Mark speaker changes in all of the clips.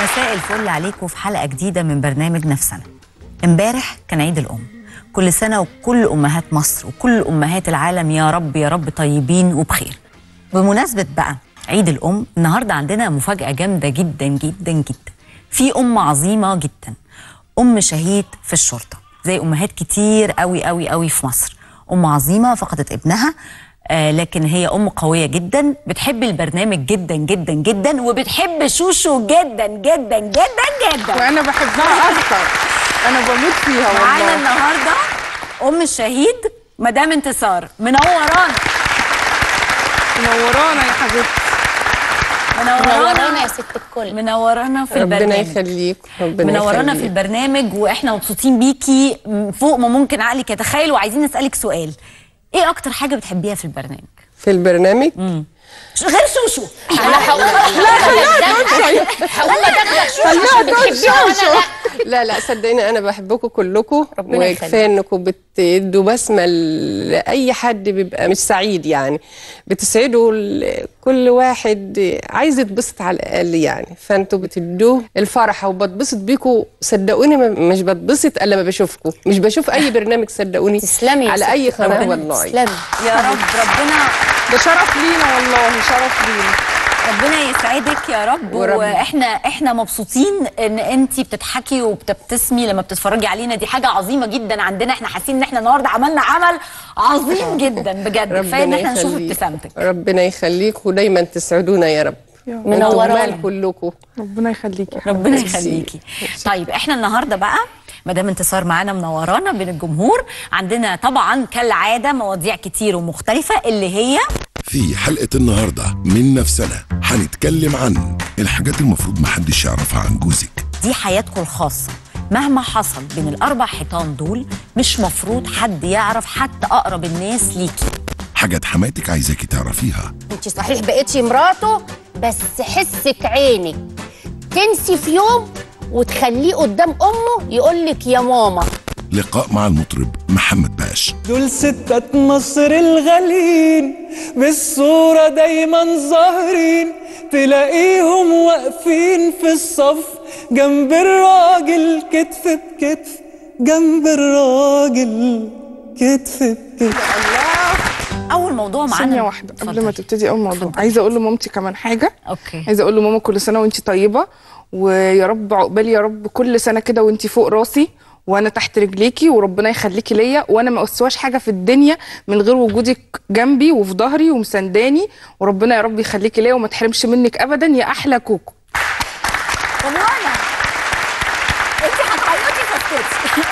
Speaker 1: مساء الفل عليكم في حلقة جديدة من برنامج نفسنا امبارح كان عيد الأم كل سنة وكل أمهات مصر وكل أمهات العالم يا رب يا رب طيبين وبخير بمناسبة بقى عيد الأم النهاردة عندنا مفاجأة جامدة جدا جدا جدا في أم عظيمة جدا أم شهيد في الشرطة زي أمهات كتير قوي قوي قوي في مصر أم عظيمة فقدت ابنها آه لكن هي أم قوية جدا بتحب البرنامج جدا جدا جدا وبتحب شوشو جدا جدا جدا جدا
Speaker 2: وانا بحبها اكتر انا بموت فيها
Speaker 1: معانا
Speaker 2: والله
Speaker 1: النهارده ام الشهيد مدام انتصار منورانا
Speaker 2: منورانا يا حبيبتي
Speaker 3: منورانا يا ست الكل
Speaker 1: منورانا في
Speaker 2: ربنا
Speaker 1: البرنامج
Speaker 2: يخليك ربنا
Speaker 1: منورانا في
Speaker 2: يخليك.
Speaker 1: البرنامج واحنا مبسوطين بيكي م- فوق ما ممكن عقلك يتخيل وعايزين نسالك سؤال ايه اكتر حاجه بتحبيها في البرنامج
Speaker 2: في البرنامج
Speaker 1: ش- غير شوشو
Speaker 3: انا هقول هقول داخله شو عشان بتحبيها وانا لا
Speaker 2: لا لا صدقيني انا بحبكم كلكم
Speaker 3: ربنا
Speaker 2: وكفايه
Speaker 3: يخليك.
Speaker 2: انكم بتدوا بسمه لاي حد بيبقى مش سعيد يعني بتسعدوا ال- كل واحد عايز يتبسط على الاقل يعني فانتوا بتدوه الفرحه وبتبسط بيكم صدقوني ما- مش بتبسط الا ما بشوفكم مش بشوف اي برنامج صدقوني
Speaker 3: تسلمي يا
Speaker 2: على
Speaker 3: ست
Speaker 2: اي قناه
Speaker 3: ربنا
Speaker 2: والله
Speaker 3: تسلمي
Speaker 1: يا رب ربنا
Speaker 2: ده شرف لينا والله شرف لينا
Speaker 1: ربنا يسعدك يا رب
Speaker 2: ورب.
Speaker 1: واحنا احنا مبسوطين ان انت بتضحكي وبتبتسمي لما بتتفرجي علينا دي حاجه عظيمه جدا عندنا احنا حاسين ان احنا النهارده عملنا عمل عظيم جدا بجد كفايه ان احنا نشوف
Speaker 2: يخليك.
Speaker 1: ابتسامتك
Speaker 2: ربنا يخليك ودايما تسعدونا يا رب
Speaker 3: منورانا.
Speaker 2: انتوا جمال كلكم
Speaker 4: ربنا يخليكي
Speaker 1: ربنا
Speaker 2: ميرسي.
Speaker 1: يخليكي طيب احنا النهارده بقى مدام انتصار معانا منورانا بين الجمهور عندنا طبعا كالعاده مواضيع كتير ومختلفه اللي هي
Speaker 5: في حلقة النهاردة من نفسنا هنتكلم عن الحاجات المفروض محدش يعرفها عن جوزك
Speaker 1: دي حياتكم الخاصه مهما حصل بين الاربع حيطان دول مش مفروض حد يعرف حتى اقرب الناس ليكي
Speaker 5: حاجات حماتك عايزاكي تعرفيها
Speaker 3: انت صحيح بقيتي مراته بس حسك عينك تنسي في يوم وتخليه قدام امه يقول لك يا ماما
Speaker 5: لقاء مع المطرب محمد باش
Speaker 6: دول ستة مصر الغاليين بالصورة دايما ظاهرين تلاقيهم واقفين في الصف جنب الراجل كتف بكتف جنب الراجل كتف بكتف
Speaker 1: اول موضوع معانا
Speaker 4: ثانية واحدة قبل ما
Speaker 1: اتفضلي.
Speaker 4: تبتدي أول موضوع عايزة أقول لمامتي كمان حاجة
Speaker 1: اوكي
Speaker 4: عايزة أقول لماما كل سنة وأنت طيبة ويا رب عقبالي يا رب كل سنة كده وأنت فوق راسي وأنا تحت رجليكي وربنا يخليكي ليا وأنا ما أسواش حاجة في الدنيا من غير وجودك جنبي وفي ظهري ومسانداني وربنا يا رب يخليكي ليا وما تحرمش منك أبدا يا أحلى كوكو
Speaker 1: طب وانا انت هتعيطي فاسكتي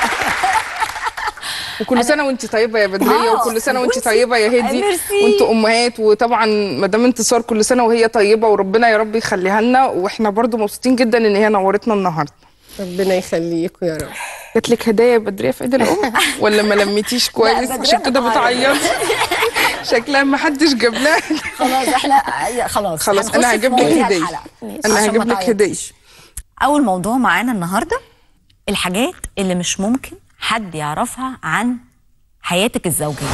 Speaker 4: وكل سنه وانت طيبه يا بدريه
Speaker 1: آه،
Speaker 4: وكل سنه وانت
Speaker 1: وانتي-
Speaker 4: طيبه يا هدي
Speaker 1: ميرسي.
Speaker 4: وانتوا امهات وطبعا مدام انتصار كل سنه وهي طيبه وربنا يا رب يخليها لنا واحنا برضو مبسوطين جدا ان هي نورتنا النهارده
Speaker 2: ربنا يخليكم يا رب
Speaker 4: جات لك هدايا يا بدريه في عيد الام ولا ما لميتيش كويس
Speaker 1: بدرية
Speaker 4: عشان كده
Speaker 1: بتعيط.
Speaker 4: بتعيطي شكلها ما حدش جاب لها
Speaker 1: خلاص احنا خلاص
Speaker 4: خلاص
Speaker 1: هنخش
Speaker 4: انا
Speaker 1: في
Speaker 4: هجيب لك
Speaker 1: مواضيع
Speaker 4: هديه
Speaker 1: الحلقة.
Speaker 4: انا
Speaker 1: عشان
Speaker 4: هجيب
Speaker 1: ما
Speaker 4: لك هديه
Speaker 1: تعيطيش. اول موضوع معانا النهارده الحاجات اللي مش ممكن حد يعرفها عن حياتك الزوجيه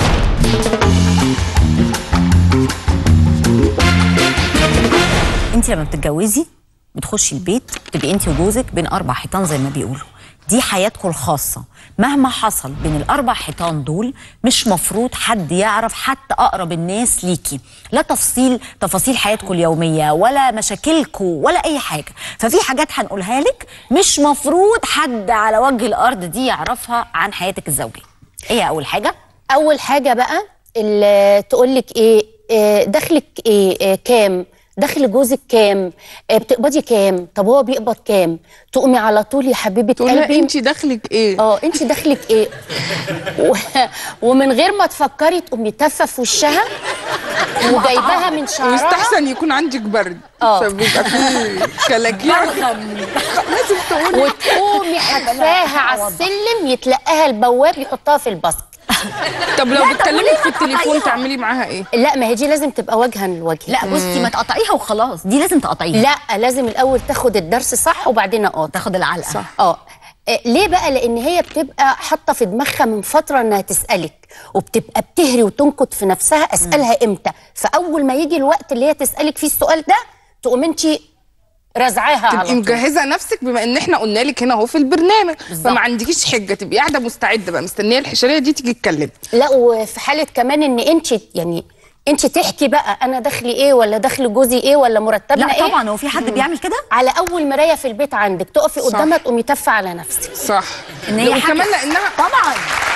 Speaker 1: انت لما بتتجوزي بتخشي البيت تبقي انت وجوزك بين اربع حيطان زي ما بيقولوا دي حياتكم الخاصة مهما حصل بين الأربع حيطان دول مش مفروض حد يعرف حتى أقرب الناس ليكي لا تفصيل تفاصيل حياتكم اليومية ولا مشاكلكم ولا أي حاجة ففي حاجات هنقولها لك مش مفروض حد على وجه الأرض دي يعرفها عن حياتك الزوجية إيه أول حاجة؟
Speaker 3: اول حاجه بقى اللي تقول لك ايه آه، دخلك ايه آه، كام دخل جوزك كام آه، بتقبضي كام طب هو بيقبض كام تقومي على طول يا حبيبه
Speaker 4: تقول لها
Speaker 3: قلبي
Speaker 4: انت دخلك ايه
Speaker 3: اه انت دخلك ايه و... ومن غير ما تفكري تقومي تافه في وشها وجايباها من شعرها
Speaker 4: ويستحسن يكون عندك برد
Speaker 3: اه.
Speaker 4: عشان بيبقى فيه كلاكيع لازم تقولي
Speaker 3: وتقومي حدفاها على السلم يتلقاها البواب يحطها في الباسكت
Speaker 4: طب لو
Speaker 1: لا،
Speaker 4: بتكلمك
Speaker 1: طب
Speaker 4: في التليفون
Speaker 1: قطعيها.
Speaker 4: تعملي معاها ايه
Speaker 3: لا ما هي دي لازم تبقى وجها لوجه
Speaker 1: لا بصي ما تقطعيها وخلاص دي لازم تقطعيها
Speaker 3: لا لازم الاول تاخد الدرس صح وبعدين اقاطع
Speaker 1: تاخد العلقة
Speaker 4: صح.
Speaker 3: اه آه، ليه بقى لان هي بتبقى حاطه في دماغها من فتره انها تسالك وبتبقى بتهري وتنكت في نفسها اسالها امتى فاول ما يجي الوقت اللي هي تسالك فيه السؤال ده تقوم انت رزعاها على
Speaker 4: تبقي
Speaker 3: طول
Speaker 4: مجهزه نفسك بما ان احنا قلنا لك هنا اهو في البرنامج
Speaker 3: بالظبط.
Speaker 4: فما عندكيش حجه تبقي قاعده مستعده بقى مستنيه الحشريه دي تيجي تتكلم
Speaker 3: لا وفي حاله كمان ان انت يعني انت تحكي بقى انا دخلي ايه ولا دخل جوزي ايه ولا مرتبنا
Speaker 1: لا
Speaker 3: ايه
Speaker 1: طبعا هو في حد بيعمل كده
Speaker 3: على اول مرايه في البيت عندك تقفي قدامها تقومي تفه على نفسك
Speaker 4: صح
Speaker 1: ان هي
Speaker 4: وكمان
Speaker 1: حاجة-
Speaker 4: لانها
Speaker 1: طبعا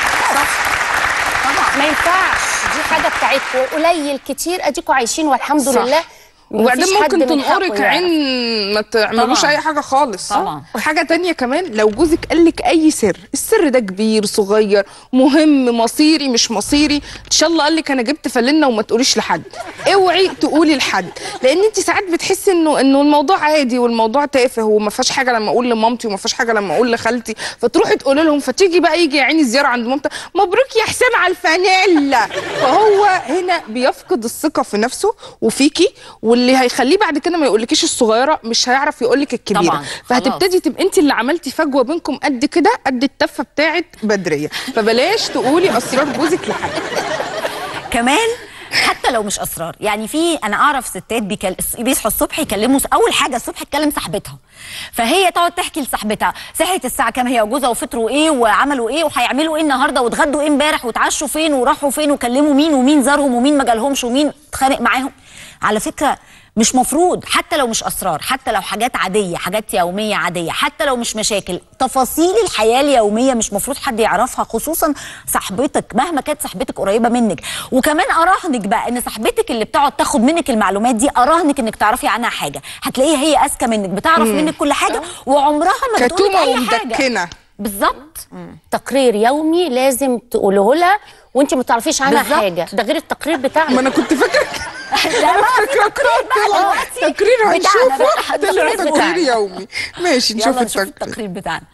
Speaker 3: ما ينفعش دي حاجه بتاعتكم قليل كتير اديكم عايشين والحمد
Speaker 4: صح.
Speaker 3: لله
Speaker 4: وبعدين
Speaker 3: مفيش حد
Speaker 4: ممكن
Speaker 3: من حقه
Speaker 4: تنقرك
Speaker 3: يعرف.
Speaker 4: عين ما تعملوش
Speaker 1: طبعاً.
Speaker 4: اي حاجه خالص
Speaker 1: طبعاً.
Speaker 4: حاجه تانية كمان لو جوزك قال لك اي سر السر ده كبير صغير مهم مصيري مش مصيري ان شاء الله قال لك انا جبت فلنه وما تقوليش لحد اوعي تقولي لحد لان انت ساعات بتحسي انه انه الموضوع عادي والموضوع تافه وما فيهاش حاجه لما اقول لمامتي وما فيهاش حاجه لما اقول لخالتي فتروحي تقولي لهم فتيجي بقى يجي يا عيني زياره عند مامتك مبروك يا حسام على الفانيلا فهو هنا بيفقد الثقه في نفسه وفيكي واللي هيخليه بعد كده ما يقولكيش الصغيره مش هيعرف يقولك الكبيره
Speaker 1: طبعاً،
Speaker 4: فهتبتدي تبقى انت اللي عملتي فجوه بينكم قد كده قد التفه بتاعت بدريه فبلاش تقولي اسرار جوزك لحد
Speaker 1: كمان حتى لو مش اسرار يعني في انا اعرف ستات بيكل... بيصحوا الصبح يكلموا اول حاجه الصبح تكلم صاحبتها فهي تقعد تحكي لصاحبتها صحيت الساعه كام هي وجوزها وفطروا ايه وعملوا ايه وهيعملوا ايه النهارده واتغدوا ايه امبارح واتعشوا فين وراحوا فين وكلموا مين ومين زارهم ومين ما جالهمش ومين اتخانق معاهم على فكره مش مفروض حتى لو مش اسرار حتى لو حاجات عاديه حاجات يوميه عاديه حتى لو مش مشاكل تفاصيل الحياه اليوميه مش مفروض حد يعرفها خصوصا صاحبتك مهما كانت صاحبتك قريبه منك وكمان اراهنك بقى ان صاحبتك اللي بتقعد تاخد منك المعلومات دي اراهنك انك تعرفي عنها حاجه هتلاقيها هي اذكى منك بتعرف منك كل حاجه وعمرها ما بتقول
Speaker 4: كتومه
Speaker 1: اي حاجه
Speaker 4: ومدكنه
Speaker 1: بالظبط
Speaker 3: تقرير يومي لازم تقوله لها وانت ما تعرفيش عنها
Speaker 1: بالظبط.
Speaker 3: حاجه ده غير التقرير بتاعنا
Speaker 4: ما انا كنت فاكره
Speaker 1: لا بقى في
Speaker 4: فاكره
Speaker 1: تقرير بقى دلوقتي
Speaker 4: تقرير
Speaker 1: بتاعنا بقى،
Speaker 4: هنشوفه ده اللي
Speaker 1: التقرير
Speaker 4: تقرير
Speaker 1: بتاعنا.
Speaker 4: يومي ماشي نشوف
Speaker 1: يلا نشوف
Speaker 4: التقرير
Speaker 1: التقرير بتاعنا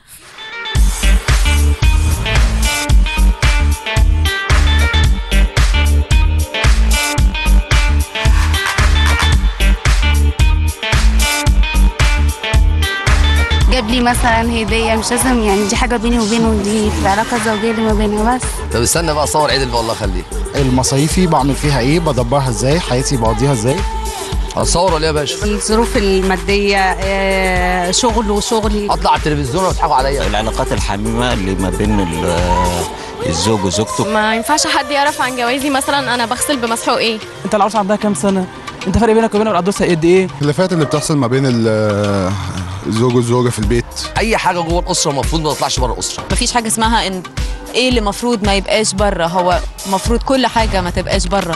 Speaker 7: جاب لي مثلا هديه مش لازم يعني دي حاجه بيني وبينه دي في العلاقه الزوجيه اللي ما بيننا بس
Speaker 8: طب استنى بقى صور عيد البقى الله يخليك
Speaker 9: المصايفي بعمل فيها ايه بدبرها ازاي حياتي بقضيها ازاي
Speaker 8: هتصور ولا ايه يا باشا
Speaker 7: الظروف الماديه آه، شغل وشغلي
Speaker 8: اطلع على التلفزيون وتضحكوا عليا
Speaker 10: العلاقات الحميمة اللي ما بين ال- الزوج وزوجته
Speaker 11: ما ينفعش حد يعرف عن جوازي مثلا انا بغسل بمسحوق ايه
Speaker 6: انت العروسه عندها كام سنه انت فرق بينك وبين العروسه قد ايه
Speaker 12: الخلافات اللي بتحصل ما بين ال- الزوج والزوجه في البيت
Speaker 8: اي حاجه جوه الاسره المفروض ما تطلعش بره الاسره
Speaker 11: مفيش حاجه اسمها ان ايه اللي مفروض ما يبقاش بره هو مفروض كل حاجه ما تبقاش بره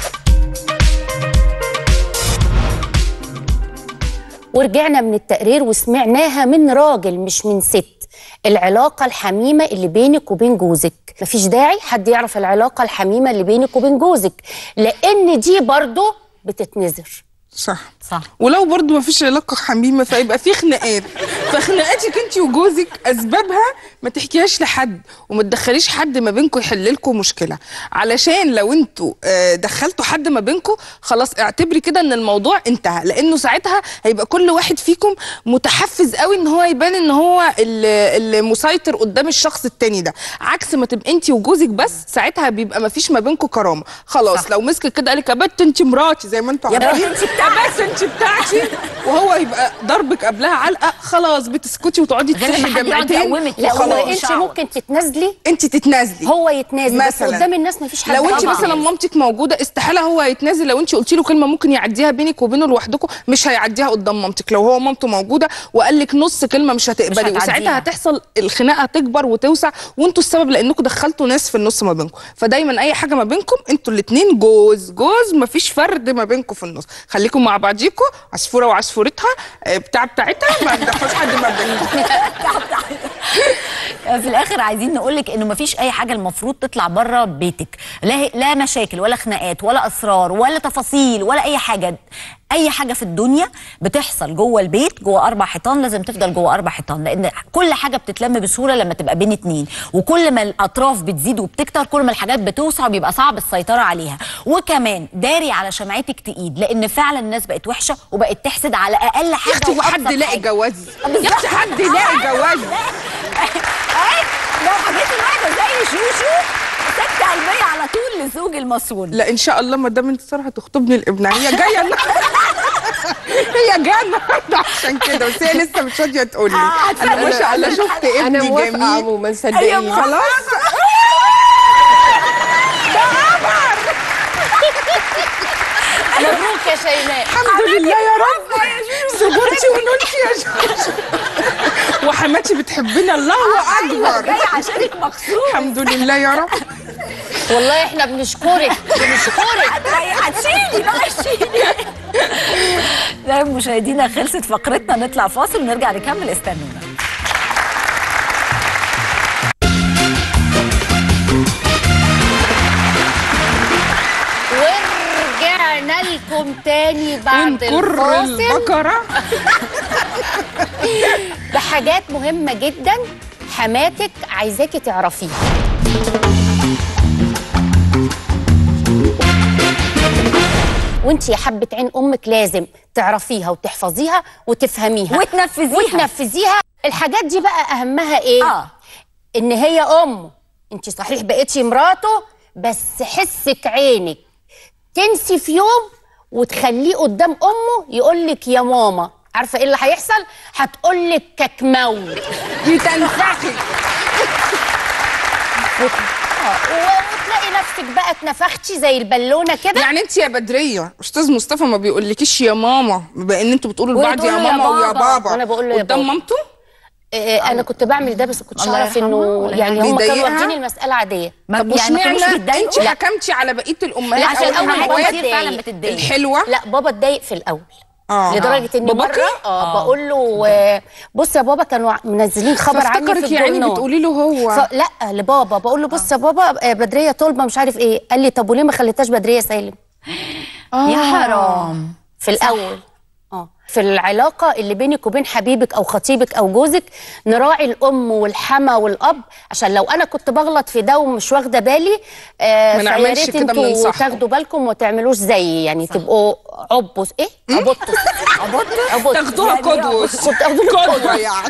Speaker 3: ورجعنا من التقرير وسمعناها من راجل مش من ست العلاقة الحميمة اللي بينك وبين جوزك مفيش داعي حد يعرف العلاقة الحميمة اللي بينك وبين جوزك لأن دي برضه بتتنذر
Speaker 4: صح
Speaker 1: صح
Speaker 4: ولو برضو ما فيش علاقه حميمه فيبقى في خناقات فخناقاتك انت وجوزك اسبابها ما تحكيهاش لحد وما تدخليش حد ما بينكم يحل لكم مشكله علشان لو انتوا آه، دخلتوا حد ما بينكم خلاص اعتبري كده ان الموضوع انتهى لانه ساعتها هيبقى كل واحد فيكم متحفز قوي ان هو يبان ان هو ال- المسيطر قدام الشخص التاني ده عكس ما تبقى انت وجوزك بس ساعتها بيبقى ما فيش ما بينكم كرامه خلاص
Speaker 1: صح.
Speaker 4: لو مسكك كده قالك يا بت انت مراتي زي ما انتوا
Speaker 1: يا بت
Speaker 4: عارفين
Speaker 1: انت بتاعتي.
Speaker 4: يا بت انت بتاعتي وهو يبقى ضربك قبلها علقه خلاص بتسكتي وتقعدي
Speaker 1: غير
Speaker 4: تصحي
Speaker 1: لما حد يقعد
Speaker 4: جامعتين
Speaker 1: يقومك
Speaker 3: لا
Speaker 1: وخلاص.
Speaker 3: هو انت ممكن تتنازلي
Speaker 4: انت تتنازلي
Speaker 3: هو يتنازل بس
Speaker 4: مثلاً.
Speaker 3: قدام الناس مفيش حد
Speaker 4: لو انت
Speaker 3: طبعاً.
Speaker 4: مثلا مامتك موجوده استحاله هو يتنازل لو انت قلتي له كلمه ممكن يعديها بينك وبينه لوحدكم مش هيعديها قدام مامتك لو هو مامته موجوده وقال لك نص كلمه مش هتقبلي
Speaker 1: هتعديها.
Speaker 4: وساعتها هتحصل الخناقه تكبر وتوسع وانتوا السبب لانكم دخلتوا ناس في النص ما بينكم فدايما اي حاجه ما بينكم انتوا الاثنين جوز جوز مفيش فرد ما بينكم في النص خليكم مع بعضيكم عصفوره وعصفورتها اه، بتاع بتاعتها ما تدخلوش حد ما بينكم
Speaker 1: في الاخر عايزين نقول لك انه مفيش اي حاجه المفروض تطلع بره بيتك لا لا مشاكل ولا خناقات ولا اسرار ولا تفاصيل ولا اي حاجه اي حاجه في الدنيا بتحصل جوه البيت جوه اربع حيطان لازم تفضل جوه اربع حيطان لان كل حاجه بتتلم بسهوله لما تبقى بين اتنين وكل ما الاطراف بتزيد وبتكتر كل ما الحاجات بتوسع وبيبقى صعب السيطره عليها وكمان داري على شمعتك تقيد لان فعلا الناس بقت وحشه وبقت تحسد على اقل حاجه
Speaker 4: يا اختي وحد
Speaker 1: وأبسط
Speaker 4: لاقي
Speaker 1: حاجة.
Speaker 4: جواز
Speaker 1: بالظبط.
Speaker 4: يا اختي حد لاقي جواز
Speaker 1: اي لو حكيت الواحده زي شوشو سكت قلبيه على طول لزوج المسؤول
Speaker 4: لا ان شاء الله ما دام انتصار هتخطبني الابنه هي جايه هي جايه النهارده عشان كده بس هي لسه مش راضيه تقول لي انا ما شاء الله شفت ابني
Speaker 2: انا موافقه
Speaker 4: جميل
Speaker 2: عموما صدقيني
Speaker 4: خلاص
Speaker 3: مبروك يا شيماء
Speaker 4: الحمد لله يا رب صبرتي ونلتي يا جوجو وحماتي بتحبنا الله اكبر
Speaker 1: جاي عشانك مخصوص
Speaker 4: الحمد لله يا رب
Speaker 3: والله احنا بنشكرك بنشكرك
Speaker 1: هتشيلي بقى شيلي طيب مشاهدينا خلصت فقرتنا نطلع فاصل ونرجع نكمل استنونا
Speaker 3: ورجعنا لكم تاني بعد
Speaker 4: ونكر
Speaker 3: الفاصل
Speaker 4: البقره
Speaker 3: بحاجات مهمة جدا حماتك عايزاكي تعرفيها وانت يا حبة عين امك لازم تعرفيها وتحفظيها وتفهميها
Speaker 1: وتنفذيها.
Speaker 3: وتنفذيها الحاجات دي بقى اهمها ايه
Speaker 1: آه.
Speaker 3: ان هي امه انت صحيح بقيتي مراته بس حسك عينك تنسي في يوم وتخليه قدام امه يقول لك يا ماما عارفه ايه اللي هيحصل هتقول لك ككمول
Speaker 4: بتنفخي
Speaker 3: وتلاقي نفسك بقى اتنفختي زي البالونه كده
Speaker 4: يعني انت يا بدريه استاذ مصطفى ما بيقولكيش يا ماما بما ان انتوا بتقولوا لبعض يا
Speaker 3: وتقولوا يا
Speaker 4: ماما ويا
Speaker 3: بابا.
Speaker 4: بابا
Speaker 3: وأنا بقول له يا
Speaker 4: قدام
Speaker 3: بابا.
Speaker 4: مامته
Speaker 3: آه، انا كنت بعمل ده بس كنتش
Speaker 1: الله
Speaker 3: اعرف
Speaker 1: يرحمها
Speaker 3: انه
Speaker 1: ولا
Speaker 3: يعني هم كانوا
Speaker 4: بيضايقها؟
Speaker 3: واخدين المساله عاديه
Speaker 1: ما-
Speaker 4: طب
Speaker 1: يعني ما كانوش
Speaker 4: واشمعنى
Speaker 1: بيتضايقوا؟
Speaker 4: انت
Speaker 1: لا.
Speaker 4: حكمتي على بقيه الامهات
Speaker 3: لا،
Speaker 4: او
Speaker 3: عشان أول حاجة
Speaker 4: الأخوات
Speaker 3: بتضايق.
Speaker 1: فعلا بتتضايق.
Speaker 4: الحلوه
Speaker 3: لا بابا اتضايق في الاول
Speaker 4: اه
Speaker 3: لدرجه ان
Speaker 4: باباكي؟
Speaker 3: مره اه بقول له آه، بص يا بابا كانوا منزلين خبر عني في
Speaker 4: فافتكرك يعني
Speaker 3: الجورنال
Speaker 4: بتقولي له هو
Speaker 3: ف... لا لبابا بقول له بص يا بابا آه، بدريه طلبه مش عارف ايه قال لي طب وليه ما خليتهاش بدريه سالم
Speaker 1: يا حرام
Speaker 3: في الاول اه في العلاقه اللي بينك وبين حبيبك او خطيبك او جوزك نراعي الام والحما والاب عشان لو انا كنت بغلط في ده ومش واخده بالي آه
Speaker 4: ما
Speaker 3: فيا
Speaker 4: نعملش
Speaker 3: ريت
Speaker 4: كده،
Speaker 3: انتوا
Speaker 4: بننصحكم.
Speaker 3: تاخدوا بالكم وما تعملوش زيي يعني تبقوا عبس ايه عبطس عبطس عبطس
Speaker 4: تاخدوها
Speaker 3: يعني
Speaker 4: قدوه
Speaker 3: كنت تاخدوها
Speaker 4: قدوه يعني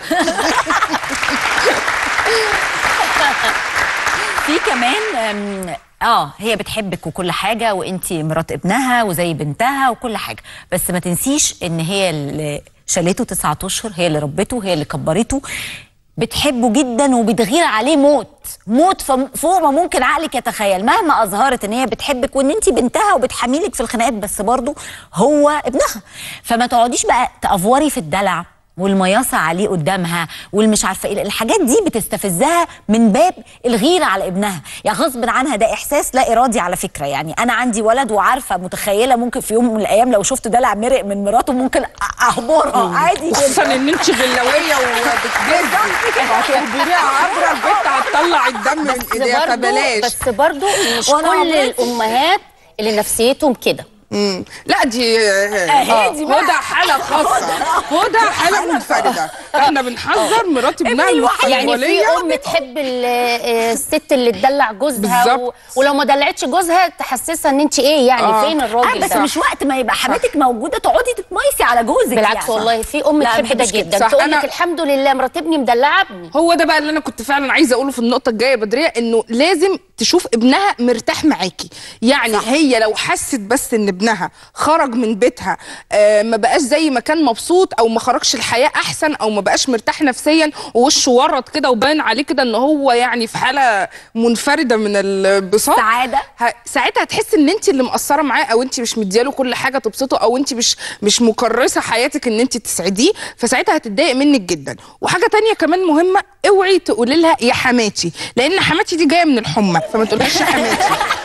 Speaker 1: في كمان أم، اه هي بتحبك وكل حاجه وانت مرات ابنها وزي بنتها وكل حاجه بس ما تنسيش ان هي اللي شالته تسعة اشهر هي اللي ربته هي اللي كبرته بتحبه جدا وبتغير عليه موت موت فم- فوق ما ممكن عقلك يتخيل مهما اظهرت ان هي بتحبك وان انت بنتها وبتحميلك في الخناقات بس برضه هو ابنها فما تقعديش بقى تافوري في الدلع والمياصة عليه قدامها والمش عارفه ايه الحاجات دي بتستفزها من باب الغيره على ابنها يعني غصب عنها ده احساس لا ارادي على فكره يعني انا عندي ولد وعارفه متخيله ممكن في يوم من الايام لو شفت دلع مرق من مراته ممكن أ- اهبرها عادي
Speaker 4: خصوصا
Speaker 1: جدا
Speaker 4: ان انت غلاويه وبتجزي هتهبريها عبره البيت هتطلع الدم من
Speaker 3: بس
Speaker 4: ايديها
Speaker 3: برضو
Speaker 4: فبلاش
Speaker 3: بس برضو مش
Speaker 1: وأنا
Speaker 3: كل
Speaker 1: عمرتي.
Speaker 3: الامهات اللي نفسيتهم كده
Speaker 4: مم. لا دي
Speaker 1: أهي دي بقى.
Speaker 4: هدى حالة خاصة هدى حالة منفردة احنا بنحذر مرات ابنها
Speaker 3: يعني في
Speaker 4: المستقبلية
Speaker 3: ام تحب ال- آه، الست اللي تدلع جوزها و...
Speaker 4: بالظبط.
Speaker 3: ولو ما دلعتش جوزها تحسسها ان انت ايه يعني
Speaker 4: آه.
Speaker 3: فين
Speaker 1: آه
Speaker 3: الراجل
Speaker 1: بس
Speaker 3: ده
Speaker 1: مش وقت ما يبقى حماتك موجوده تقعدي تتميسي على جوزك
Speaker 3: بالعكس
Speaker 1: يعني.
Speaker 3: والله في ام
Speaker 1: لا،
Speaker 3: تحب
Speaker 1: ما
Speaker 3: ده
Speaker 1: بحبش كده.
Speaker 3: جدا
Speaker 4: صح،
Speaker 3: تقول
Speaker 4: أنا-
Speaker 3: لك الحمد لله مرات ابني مدلعه ابني
Speaker 4: هو ده بقى اللي انا كنت فعلا عايزه اقوله في النقطه الجايه يا بدريه انه لازم تشوف ابنها مرتاح معاكي يعني صح. هي لو حست بس ان ابنها خرج من بيتها آه ما بقاش زي ما كان مبسوط او ما خرجش الحياه احسن او ما بقاش مرتاح نفسيا ووشه ورط كده وباين عليه كده ان هو يعني في حاله منفرده من الانبساط
Speaker 1: سعادة.
Speaker 4: ه... ساعتها هتحس ان انت اللي مقصره معاه او انت مش مدياله كل حاجه تبسطه او انت مش مش مكرسه حياتك ان انت تسعديه فساعتها هتتضايق منك جدا وحاجه تانية كمان مهمه اوعي تقولي لها يا حماتي لان حماتي دي جايه من الحمى فما تقولهاش يا حماتي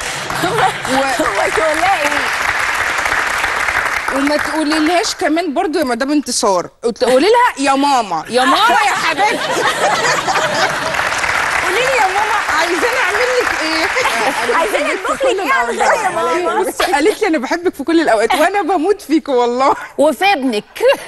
Speaker 4: وما تقولي لهاش كمان برضو يا مدام انتصار تقولي لها يا ماما يا ماما يا حبيبتي قولي لي يا ماما عايزاني اعمل لك ايه
Speaker 1: عايزاني اطبخ لك ايه على الغدا يا ماما
Speaker 4: بص قالت لي انا بحبك في كل الاوقات وانا بموت فيك والله
Speaker 3: وفي ابنك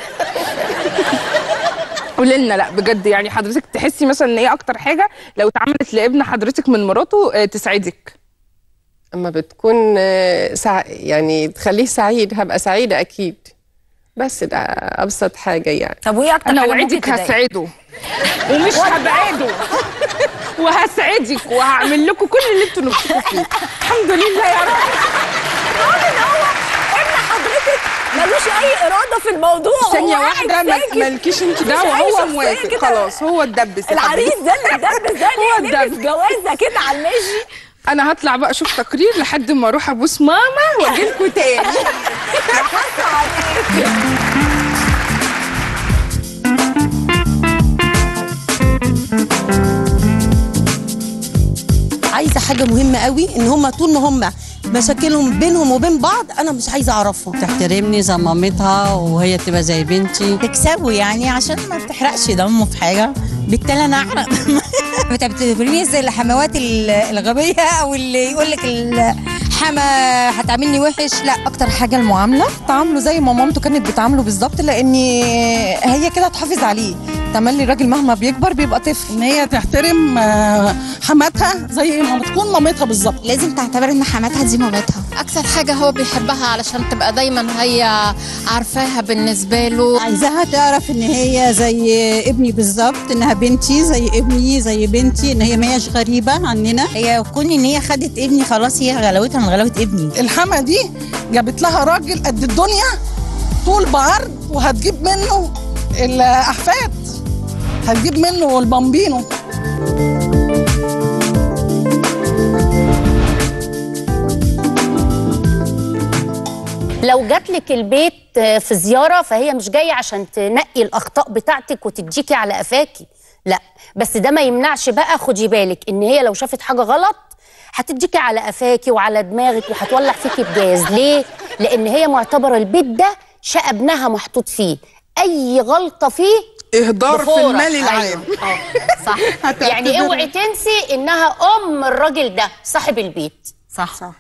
Speaker 4: قولي لنا لا بجد يعني حضرتك تحسي مثلا ان ايه اكتر حاجه لو اتعملت لابن حضرتك من مراته آه، تسعدك
Speaker 2: اما بتكون آه، سع... يعني تخليه سعيد هبقى سعيده اكيد بس ده ابسط حاجه يعني
Speaker 1: طب وايه اكتر
Speaker 4: انا
Speaker 1: حاجه ممكن
Speaker 4: اوعدك
Speaker 1: تضايقك؟
Speaker 4: هسعده ومش هبعده وهسعدك وهعمل لكم كل اللي انتوا نفسكم فيه الحمد لله يا رب
Speaker 1: ان هو ابن حضرتك ملوش اي اراده في الموضوع
Speaker 4: ثانيه
Speaker 1: هو
Speaker 4: واحده
Speaker 1: قاعد
Speaker 4: ما-
Speaker 1: ساكت.
Speaker 4: مالكيش انت
Speaker 1: مفيش
Speaker 4: دعوه
Speaker 1: أي
Speaker 4: هو
Speaker 1: شخصية
Speaker 4: موافق
Speaker 1: كده.
Speaker 4: خلاص هو اتدبس يا
Speaker 1: العريس
Speaker 4: حبيبي.
Speaker 1: ده اللي اتدبس ده
Speaker 4: هو
Speaker 1: اللي لبس
Speaker 4: اتدبس.
Speaker 1: جوازه كده على المشي
Speaker 4: انا هطلع بقى اشوف تقرير لحد ما اروح ابوس ماما واجي لكم تاني
Speaker 13: عايزه حاجه مهمه قوي ان هم طول ما هم مشاكلهم بينهم وبين بعض انا مش عايزه اعرفهم
Speaker 14: تحترمني زي مامتها وهي تبقى زي بنتي
Speaker 15: تكسبه يعني عشان ما تحرقش دمه في حاجه بالتالي انا احرق ما بتعتبرنيش زي الحموات ال- الغبيه او اللي يقول لك الحما هتعاملني وحش لا اكتر حاجه المعامله تعامله زي ما مامته كانت بتعامله بالظبط لان هي كده تحافظ عليه تملي الراجل مهما بيكبر بيبقى طفل
Speaker 14: ان هي تحترم آه، حماتها زي ما بتكون مامتها بالظبط
Speaker 15: لازم تعتبر ان حماتها دي مامتها
Speaker 16: اكتر حاجه هو بيحبها علشان تبقى دايما هي عارفاها بالنسبه له
Speaker 14: عايزاها تعرف ان هي زي ابني بالظبط انها بنتي زي ابني زي بنتي ان هي ما هيش غريبه عننا
Speaker 15: هي كون ان هي خدت ابني خلاص هي غلاوتها من غلاوه ابني
Speaker 14: الحما دي جابت لها راجل قد الدنيا طول بعرض وهتجيب منه الاحفاد هتجيب منه البامبينو
Speaker 3: لو جات لك البيت آه، في زياره فهي مش جايه عشان تنقي الاخطاء بتاعتك وتديكي على قفاكي لا بس ده ما يمنعش بقى خدي بالك ان هي لو شافت حاجه غلط هتديكي على قفاكي وعلى دماغك وهتولع فيكي بجاز ليه لان هي معتبره البيت ده شقه ابنها محطوط فيه اي غلطه فيه
Speaker 4: اهدار في
Speaker 3: بفورة.
Speaker 4: المال
Speaker 3: أيوة.
Speaker 4: العام
Speaker 3: آه، صح يعني اوعي تنسي انها ام الراجل ده صاحب البيت
Speaker 1: صح, صح.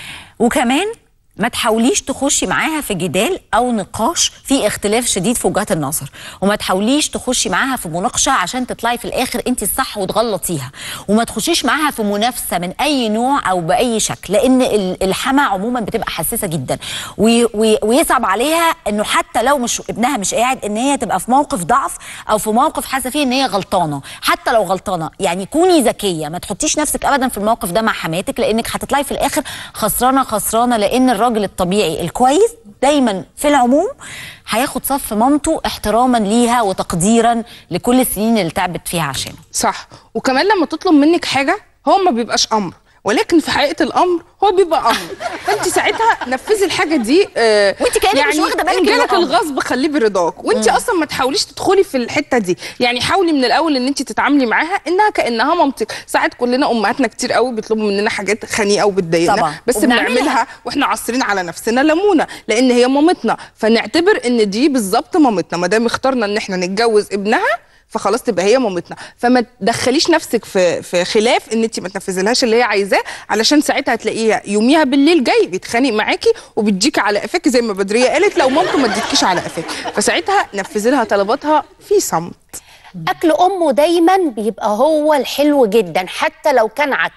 Speaker 1: وكمان ما تحاوليش تخشي معاها في جدال او نقاش في اختلاف شديد في وجهات النظر وما تحاوليش تخشي معاها في مناقشه عشان تطلعي في الاخر انت الصح وتغلطيها وما تخشيش معاها في منافسه من اي نوع او باي شكل لان ال- الحما عموما بتبقى حساسه جدا وي- وي- ويصعب عليها انه حتى لو مش ابنها مش قاعد ان هي تبقى في موقف ضعف او في موقف حاسه فيه ان هي غلطانه حتى لو غلطانه يعني كوني ذكيه ما تحطيش نفسك ابدا في الموقف ده مع حماتك لانك هتطلعي في الاخر خسرانه خسرانه لان الراجل الطبيعي الكويس دايما في العموم هياخد صف مامته احتراما ليها وتقديرا لكل السنين اللي تعبت فيها عشانه
Speaker 4: صح وكمان لما تطلب منك حاجه هو ما بيبقاش امر ولكن في حقيقه الامر هو بيبقى امر فانت ساعتها نفذي الحاجه دي آه
Speaker 1: وانت كأنك مش واخدة بالك
Speaker 4: ان جالك
Speaker 1: إنه أمر.
Speaker 4: الغصب خليه برضاك وانت
Speaker 1: مم.
Speaker 4: اصلا ما تحاوليش تدخلي في الحته دي يعني حاولي من الاول ان انت تتعاملي معاها انها كانها مامتك ساعات كلنا امهاتنا كتير قوي بيطلبوا مننا حاجات خنيقه وبتضايقنا
Speaker 1: طبعا.
Speaker 4: بس
Speaker 1: وبنعملها.
Speaker 4: بنعملها واحنا عاصرين على نفسنا ليمونه لان هي مامتنا فنعتبر ان دي بالظبط مامتنا ما دام اخترنا ان احنا نتجوز ابنها فخلاص تبقى هي مامتنا فما تدخليش نفسك في في خلاف ان انت ما تنفذلهاش اللي هي عايزاه علشان ساعتها هتلاقيها يوميها بالليل جاي بيتخانق معاكي وبيديكي على قفاك زي ما بدريه قالت لو مامته ما اديتكيش على قفاك فساعتها نفذي لها طلباتها في صمت
Speaker 3: اكل امه دايما بيبقى هو الحلو جدا حتى لو كان عك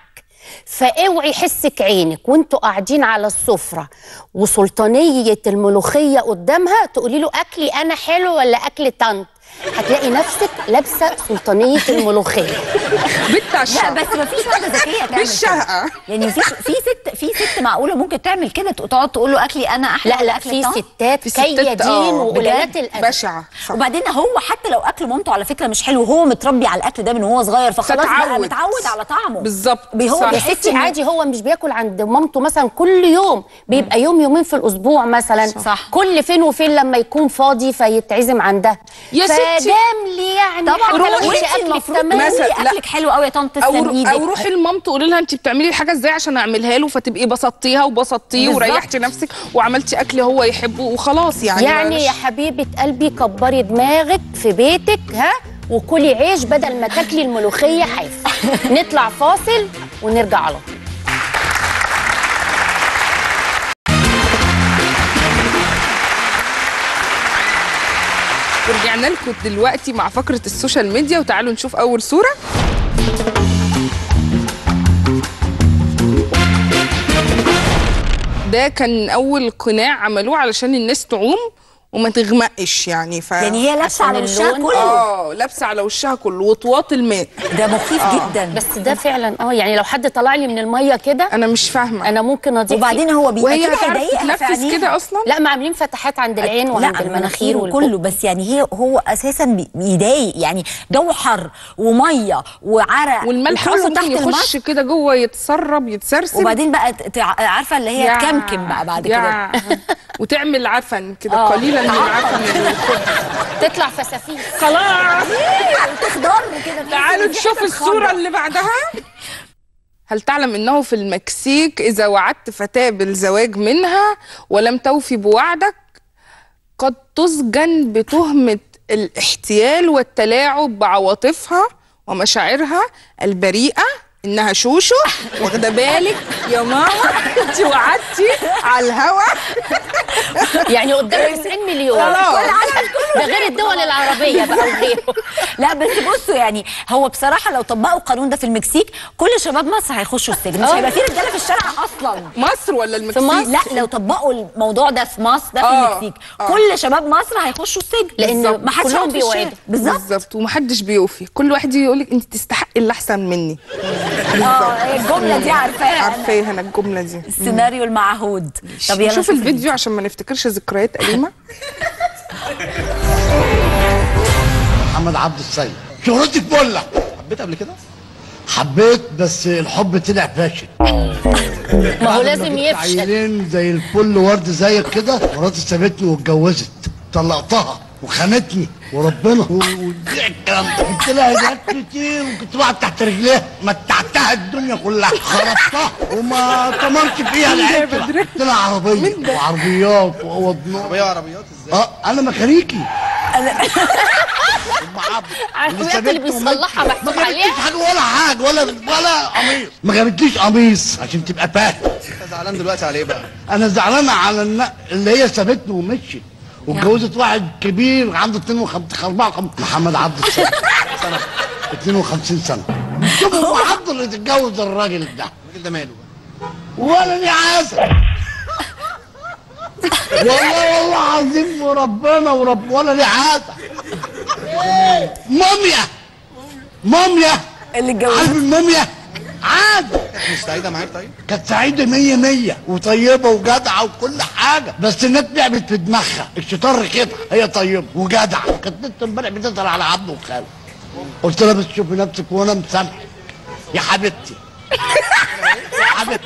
Speaker 3: فاوعي حسك عينك وانتوا قاعدين على السفره وسلطانيه الملوخيه قدامها تقولي له اكلي انا حلو ولا اكل طنط هتلاقي نفسك لابسه سلطانيه الملوخيه
Speaker 1: لا بس ما فيش واحده ذكيه تعمل
Speaker 4: بالشهقة.
Speaker 1: كده. يعني في في ست في ست معقوله ممكن تعمل كده تقعد تقول له اكلي انا احلى
Speaker 3: لا،
Speaker 1: ولا
Speaker 3: لا،
Speaker 1: أكل
Speaker 3: في
Speaker 1: طنط؟
Speaker 3: ستات في ستات، كيدين آه، وقلالات
Speaker 1: بجد.
Speaker 3: الأدب.
Speaker 4: بشعه صح.
Speaker 1: وبعدين هو حتى لو اكل مامته على فكره مش حلو هو متربي على الاكل ده من وهو صغير فخلاص بقى
Speaker 3: فتعود.
Speaker 1: متعود على طعمه
Speaker 4: بالظبط
Speaker 1: هو
Speaker 3: يا
Speaker 1: بيحس
Speaker 3: ستي
Speaker 1: إنه-
Speaker 3: عادي هو مش بياكل عند مامته مثلا كل يوم بيبقى يوم يومين في الاسبوع مثلا
Speaker 1: صح.
Speaker 3: كل فين وفين لما يكون فاضي فيتعزم عندها
Speaker 4: يا ستي.
Speaker 3: فدام لي يعني
Speaker 1: طبعا
Speaker 3: حتى لو
Speaker 1: روحي
Speaker 3: انت
Speaker 1: انت
Speaker 3: اكلك
Speaker 1: المفروض
Speaker 3: تمام
Speaker 4: مثلا لا.
Speaker 1: اكلك حلو قوي يا طنط
Speaker 4: او
Speaker 1: تسلم ايدك
Speaker 4: او روحي لمامته قولي لها انت بتعملي الحاجه ازاي عشان اعملها له فتبقي بسطتيها وبسطتيه
Speaker 3: بالظبط.
Speaker 4: وريحتي نفسك وعملتي اكل هو يحبه وخلاص يعني
Speaker 3: يعني,
Speaker 4: مش-
Speaker 3: يا حبيبه قلبي كبري دماغك في بيتك ها وكلي عيش بدل ما تاكلي الملوخيه حاف نطلع فاصل ونرجع على طول
Speaker 4: ورجعنا لكم دلوقتي مع فقره السوشيال ميديا وتعالوا نشوف اول صوره ده كان اول قناع عملوه علشان الناس تعوم وما تغمقش يعني ف
Speaker 1: يعني هي لابسه على
Speaker 3: عشان
Speaker 1: وشها
Speaker 3: اللون؟
Speaker 1: كله
Speaker 4: اه لابسه على وشها كله وطواط الماء
Speaker 1: ده مخيف
Speaker 4: آه.
Speaker 1: جدا
Speaker 3: بس ده فعلا اه يعني لو حد طلع لي من الميه كده
Speaker 4: انا مش فاهمه
Speaker 3: انا ممكن اضيف
Speaker 1: وبعدين هو بي
Speaker 4: وهي
Speaker 1: أكيد
Speaker 4: هتعرف
Speaker 1: هيضايقها في
Speaker 4: تتنفس
Speaker 1: عينيها.
Speaker 4: كده اصلا
Speaker 3: لا ما عاملين فتحات عند العين وعند
Speaker 1: لا
Speaker 3: المناخير والبق.
Speaker 1: كله بس يعني هي هو اساسا بي- بيضايق يعني جو حر وميه وعرق
Speaker 4: والملح
Speaker 1: وكله
Speaker 4: اصلا ممكن
Speaker 1: تحت
Speaker 4: يخش
Speaker 1: الماسك
Speaker 4: كده جوه يتسرب يتسرسب
Speaker 1: وبعدين بقى ت- تع- عارفه اللي هي
Speaker 4: يا-
Speaker 1: تكمكم بقى بعد
Speaker 4: يا.
Speaker 1: كده
Speaker 4: وتعمل عفن كده
Speaker 1: آه.
Speaker 4: قليلا من العفن اللي
Speaker 3: تطلع فسافيس
Speaker 4: خلاص
Speaker 1: تخضر كده
Speaker 4: تعالوا
Speaker 1: تحسي
Speaker 4: نشوف
Speaker 1: إن في
Speaker 4: الصورة
Speaker 1: حاجة
Speaker 4: اللي بعدها هل تعلم انه في المكسيك اذا وعدت فتاة بالزواج منها ولم توفي بوعدك قد تسجن بتهمة الاحتيال والتلاعب بعواطفها ومشاعرها البريئة انها شوشو واخده بالك يا ماما انت وعدتي على الهوا
Speaker 3: يعني قدام 90 مليون
Speaker 4: خلاص.
Speaker 3: ده غير الدول العربيه بقى وغيره
Speaker 1: لا بس بصوا يعني هو بصراحه لو طبقوا القانون ده في المكسيك كل شباب مصر هيخشوا السجن مش
Speaker 3: آه.
Speaker 1: هيبقى في رجاله في الشارع اصلا
Speaker 4: مصر ولا المكسيك
Speaker 1: مصر لا لو طبقوا الموضوع ده في مصر ده في
Speaker 4: آه.
Speaker 1: المكسيك
Speaker 4: آه.
Speaker 1: كل شباب مصر هيخشوا السجن
Speaker 3: لأن
Speaker 1: بالظبط. ما حدش
Speaker 3: كلهم
Speaker 1: هيقعد في الشارع.
Speaker 3: بيوعدوا.
Speaker 1: بالظبط
Speaker 4: بالظبط ومحدش بيوفي كل واحد يجي يقول لك انت تستحقي اللي احسن مني
Speaker 1: اه الجمله دي عارفاها أنا.
Speaker 4: عارفاها انا الجمله دي
Speaker 1: السيناريو المعهود طب يلا
Speaker 4: نشوف الفيديو عشان ما نفتكرش ذكريات أليمة
Speaker 17: محمد عبد السيد شهرتي فله
Speaker 18: حبيت قبل كده
Speaker 17: حبيت بس الحب طلع فاشل
Speaker 3: ما هو لازم
Speaker 17: جبت
Speaker 3: يفشل
Speaker 17: عيلين زي الفل ورد زيك كده مراتي سابتني واتجوزت طلقتها وخانتني وربنا و- ودي الكلام ده جبت لها هديات كتير وكنت بقعد تحت رجليها متعتها الدنيا كلها خربتها وما طمرت فيها العيب جبت لها عربيه وعربيات وأوض نور
Speaker 18: عربيه وعربيات ازاي
Speaker 17: اه انا ميكانيكي
Speaker 3: عربيات اللي بيصلحها
Speaker 17: ما
Speaker 3: محطوط عليها
Speaker 17: جابتليش حاجه ولا حاجه ولا ولا قميص ما جابتليش قميص عشان تبقى فاهم
Speaker 18: انت زعلان دلوقتي على ايه بقى؟
Speaker 17: انا زعلان على الن- اللي هي سابتني ومشيت واتجوزت واحد كبير عنده 52 54 محمد عبد السلام سنه 52 سنه شوفوا عبد اللي تتجوز الراجل ده
Speaker 18: الراجل ده ماله
Speaker 17: ولا لي عازه والله والله عظيم وربنا ورب ولا لي عازه موميا موميا
Speaker 1: اللي اتجوزت
Speaker 17: عارف الموميا عادي
Speaker 18: كانت مش سعيده معاك طيب؟
Speaker 17: كانت سعيدة مية مية وطيبة وجدعة وكل حاجة بس الناس لعبت في دماغها الشطار كده هي طيبة وجدعة وكانت لسه امبارح بتسأل على عبده وخاله قلت لها بس شوفي نفسك وانا مسامحك يا حبيبتي يا حبيبتي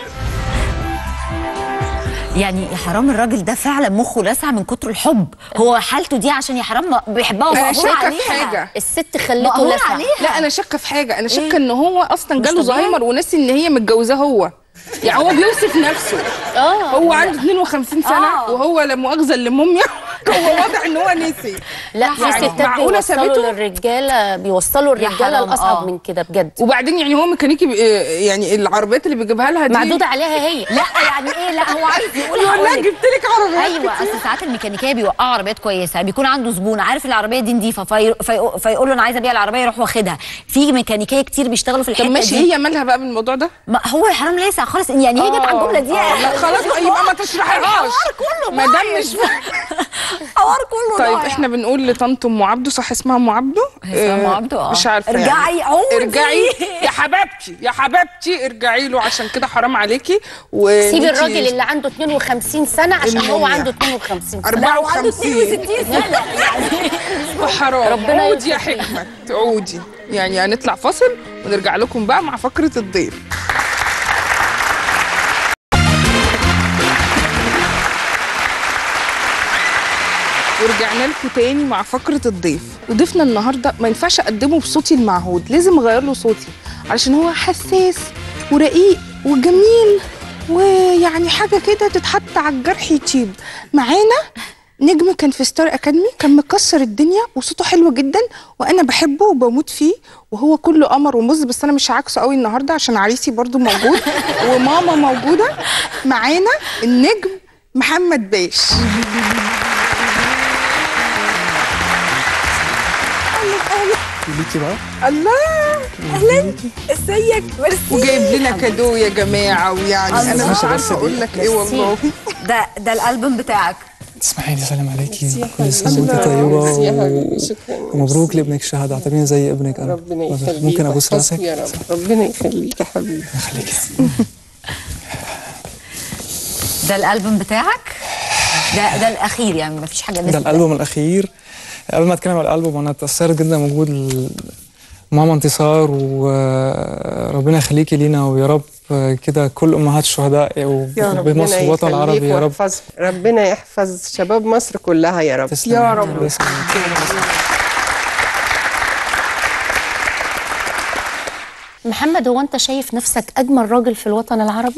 Speaker 1: يعني يا حرام الراجل ده فعلا مخه لسع من كتر الحب هو حالته دي عشان يا حرام بيحبها
Speaker 4: انا
Speaker 1: ومقهور
Speaker 4: شاكه
Speaker 1: عليها
Speaker 4: في حاجه
Speaker 3: الست خلته
Speaker 1: مقهور
Speaker 3: لسع
Speaker 1: عليها
Speaker 4: لا انا شاكه في حاجه انا شاكه
Speaker 1: إيه؟
Speaker 4: ان هو اصلا
Speaker 1: مش
Speaker 4: جاله
Speaker 1: طبيعي؟
Speaker 4: زهايمر وناسي ان هي متجوزاه هو يعني هو بيوصف نفسه
Speaker 3: اه
Speaker 4: هو عنده 52 سنه
Speaker 1: آه.
Speaker 4: وهو لا مؤاخذه اللي موميا هو واضح ان هو نسي
Speaker 3: لا في
Speaker 4: يعني
Speaker 3: ستات
Speaker 4: معقولة
Speaker 3: بيوصلوا
Speaker 4: سابته؟
Speaker 3: للرجاله بيوصلوا
Speaker 1: يا
Speaker 3: الرجاله
Speaker 1: حرام،
Speaker 3: الاصعب
Speaker 1: آه.
Speaker 3: من كده بجد
Speaker 4: وبعدين يعني هو ميكانيكي بي- يعني العربيات اللي بيجيبها لها دي
Speaker 3: معدود عليها هي
Speaker 1: لا يعني ايه لا هو عايز يقول
Speaker 4: يقول لها
Speaker 1: هقولك.
Speaker 4: جبت لك عربيات
Speaker 1: ايوه
Speaker 4: كتير.
Speaker 1: اصل ساعات الميكانيكيه بيوقعوا عربيات كويسه بيكون عنده زبون عارف العربيه دي نظيفه في... في... فيقول له انا عايز ابيع العربيه يروح واخدها في ميكانيكيه كتير بيشتغلوا في
Speaker 4: طب
Speaker 1: الحته
Speaker 4: ماشي
Speaker 1: دي
Speaker 4: هي مالها بقى بالموضوع ده؟
Speaker 1: ما هو يا حرام ليس خالص يعني هي جت على الجمله دي
Speaker 4: آه، لا خلاص بقى يبقى ما تشرحيهاش
Speaker 1: الحوار كله
Speaker 4: ما دام
Speaker 1: بايظ.
Speaker 4: مش
Speaker 1: الحوار كله
Speaker 4: طيب
Speaker 1: ضايع.
Speaker 4: احنا بنقول لطنط ام عبده صح اسمها ام عبده
Speaker 1: اسمها أم
Speaker 4: آه،
Speaker 1: عبده، آه.
Speaker 4: مش عارفه
Speaker 1: ارجعي
Speaker 4: يعني.
Speaker 1: عودي.
Speaker 4: ارجعي يا حبيبتي يا حبيبتي ارجعي له عشان كده حرام عليكي و
Speaker 3: سيب الراجل اللي عنده 52 سنه عشان هو
Speaker 4: الموميا.
Speaker 3: عنده 52 سنه
Speaker 1: لا وعنده
Speaker 4: 54
Speaker 1: 62 سنه يعني
Speaker 4: وحرام
Speaker 3: ربنا
Speaker 4: عودي يا
Speaker 3: يوفقك.
Speaker 4: حكمة عودي يعني هنطلع فاصل ونرجع لكم بقى مع فقرة الضيف ورجعنا لكم تاني مع فقرة الضيف وضيفنا النهاردة ما ينفعش أقدمه بصوتي المعهود لازم أغير له صوتي علشان هو حساس ورقيق وجميل ويعني حاجة كده تتحط على الجرح يطيب معانا نجم كان في ستار اكاديمي كان مكسر الدنيا وصوته حلو جدا وانا بحبه وبموت فيه وهو كله قمر ومز بس انا مش عاكسه قوي النهارده عشان عريسي برضو موجود وماما موجوده معانا النجم محمد باش
Speaker 18: ليكي بقى
Speaker 4: الله اهلا ازيك ميرسي وجايب لنا كادو يا جماعه ويعني انا
Speaker 1: الله.
Speaker 4: مش عارفه اقول لك ايه والله
Speaker 1: ده ده الالبوم بتاعك
Speaker 19: اسمحي لي اسلم عليكي كل سنه وانت طيبه
Speaker 2: ميرسي يا
Speaker 19: و...
Speaker 2: حبيبي، شكراً.
Speaker 19: ومبروك لابنك الشهاده اعتبريني زي ابنك انا
Speaker 2: ربنا يخليك
Speaker 19: ممكن ابوس
Speaker 2: ويحفظك
Speaker 19: راسك
Speaker 2: يا رب ربنا يخليك يا حبيبي
Speaker 1: ده الالبوم بتاعك ده ده الاخير يعني مفيش حاجه
Speaker 19: ده
Speaker 1: لسه
Speaker 19: الالبوم الاخير قبل ما اتكلم عن الالبوم انا اتاثرت جدا بوجود ال- ماما انتصار وربنا يخليكي لينا ويا رب كده كل امهات الشهداء
Speaker 2: يا رب
Speaker 19: وبمصر والوطن العربي يا رب
Speaker 2: ويحفظ ربنا يحفظ شباب مصر كلها يا رب
Speaker 19: تسلم
Speaker 2: يا
Speaker 19: يا
Speaker 2: رب
Speaker 19: رب. تسلم.
Speaker 3: محمد هو انت شايف نفسك اجمل راجل في الوطن العربي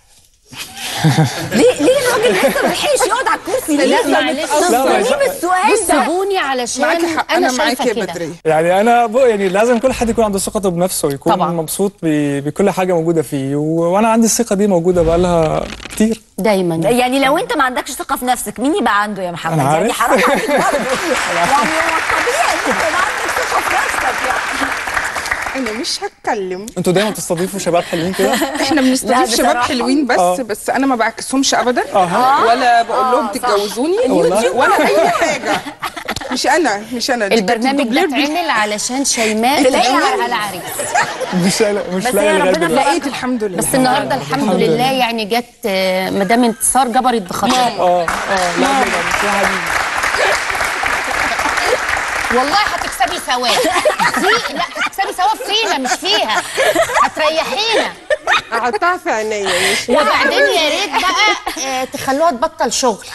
Speaker 1: ليه ليه الراجل لسه ما لحقش يقعد على الكرسي ليه
Speaker 3: لا معلش
Speaker 1: تصدميه بالسؤال
Speaker 3: بص
Speaker 1: ده
Speaker 3: سيبوني علشان
Speaker 4: معاكي حق
Speaker 3: انا
Speaker 4: انا معاكي
Speaker 3: شايفه
Speaker 4: يا
Speaker 3: كده
Speaker 4: بدريه
Speaker 19: يعني انا بقى يعني لازم كل حد يكون عنده ثقته بنفسه ويكون
Speaker 3: طبعاً.
Speaker 19: مبسوط ب- بكل حاجه موجوده فيه و... وانا عندي الثقه دي موجوده بقالها كتير
Speaker 3: دايما
Speaker 1: يعني لو انت ما عندكش ثقه في نفسك مين يبقى عنده يا محمد
Speaker 19: أنا
Speaker 1: يعني
Speaker 19: عارف.
Speaker 1: حرام عليك برضه يعني هو الطبيعي ان انت يبقى عندك ثقه في نفسك يعني
Speaker 4: انا مش هتكلم
Speaker 19: انتوا دايما بتستضيفوا شباب حلوين كده
Speaker 4: احنا
Speaker 1: لا،
Speaker 4: بنستضيف شباب
Speaker 1: بصراحة.
Speaker 4: حلوين بس
Speaker 19: آه.
Speaker 4: بس انا ما بعكسهمش ابدا
Speaker 19: أها.
Speaker 4: ولا بقول لهم
Speaker 1: آه، صح.
Speaker 4: تتجوزوني
Speaker 19: والله.
Speaker 4: ولا اي حاجه مش انا مش انا دي كانت
Speaker 3: البرنامج ده
Speaker 4: الدوبلير بي-
Speaker 3: اتعمل علشان شيماء
Speaker 1: تلاقي
Speaker 3: تدور
Speaker 1: عريس.
Speaker 3: على عريس
Speaker 19: مش لا- مش
Speaker 1: بس
Speaker 19: لاقي
Speaker 1: هي
Speaker 19: لغايه
Speaker 1: ربنا
Speaker 19: دلوقتي
Speaker 4: لقيت الحمد لله
Speaker 3: بس النهارده الحمد لله يعني جت آه، مدام انتصار جبرت بخاطرها
Speaker 19: اه اه لا بجد يا حبيبي
Speaker 3: والله هتكسبي ثواب في لا هتكسبي ثواب فينا مش فيها هتريحينا
Speaker 2: احطها في عينيا مش
Speaker 3: وبعدين يا ريت بقى آه، تخلوها تبطل شغل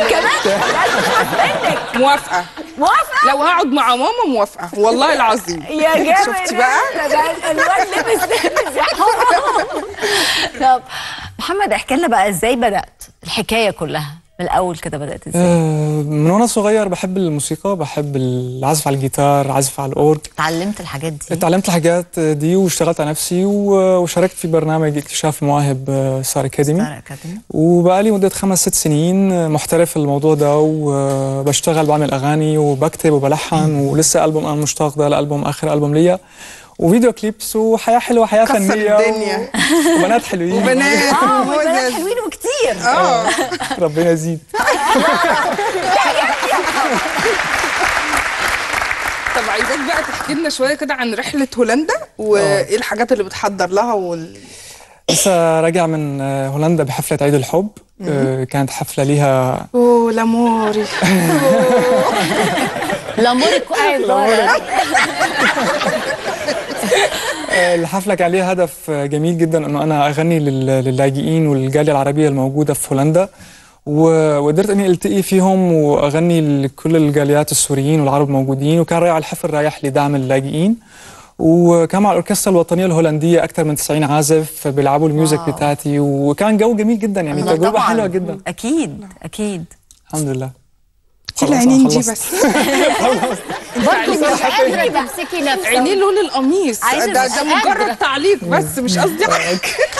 Speaker 4: موافقه
Speaker 1: موافقه
Speaker 4: لو هقعد مع ماما موافقه والله العظيم
Speaker 1: يا جامد
Speaker 4: شفتي بقى
Speaker 1: ده ده الواد لبس لبس يا حرام طب محمد احكي لنا بقى ازاي بدات الحكايه كلها من الاول كده بدات ازاي
Speaker 19: آه، من وانا صغير بحب الموسيقى بحب العزف على الجيتار عزف على الاورج
Speaker 1: اتعلمت الحاجات دي
Speaker 19: اتعلمت الحاجات دي واشتغلت على نفسي و- وشاركت في برنامج اكتشاف مواهب آه، ستار اكاديمي
Speaker 1: ستار أكاديمي.
Speaker 19: وبقالي مدة خمس ست سنين آه، محترف في الموضوع ده وبشتغل بعمل أغاني وبكتب وبلحن ولسه ألبوم أنا مشتاق ده الألبوم آخر ألبوم ليا وفيديو كليبس وحياة حلوة حياة
Speaker 4: كسر
Speaker 19: فنية
Speaker 4: الدنيا.
Speaker 19: و... وبنات حلوين
Speaker 4: وبنات
Speaker 1: اه
Speaker 4: وهو
Speaker 1: والبنات
Speaker 4: ده-
Speaker 1: حلوين وكتير
Speaker 4: اه
Speaker 19: ربنا يزيد
Speaker 4: طب عايزاك بقى تحكي لنا شويه كده عن رحله هولندا وايه الحاجات اللي بتحضر لها وال...
Speaker 19: لسه راجع من آه، هولندا بحفلة عيد الحب آه، كانت حفلة ليها
Speaker 4: اوه لاموري
Speaker 3: لامورك قاعد ورا
Speaker 19: آه، الحفلة كان ليها هدف آه، جميل جدا انه انا اغني لل- للاجئين والجالية العربية الموجودة في هولندا و- وقدرت اني التقي فيهم واغني لكل الجاليات السوريين والعرب الموجودين وكان رايح الحفل رايح لدعم اللاجئين وكان مع الاوركسترا الوطنيه الهولنديه اكثر من 90 عازف بيلعبوا الميوزك
Speaker 1: واو.
Speaker 19: بتاعتي وكان جو جميل جدا يعني
Speaker 1: الله
Speaker 19: تجربه
Speaker 1: طبعاً.
Speaker 19: حلوه جدا
Speaker 1: اكيد اكيد
Speaker 19: الحمد لله
Speaker 4: دي
Speaker 19: خلاص
Speaker 4: العينين
Speaker 19: أنا
Speaker 4: دي
Speaker 19: خلصت.
Speaker 4: بس
Speaker 3: برضه مش قادره تمسكي نفسك
Speaker 4: عينين لون القميص
Speaker 1: عايزة
Speaker 4: ده,
Speaker 1: أبقى
Speaker 4: ده
Speaker 3: قادرة.
Speaker 4: مجرد تعليق بس مش قصدي حاجه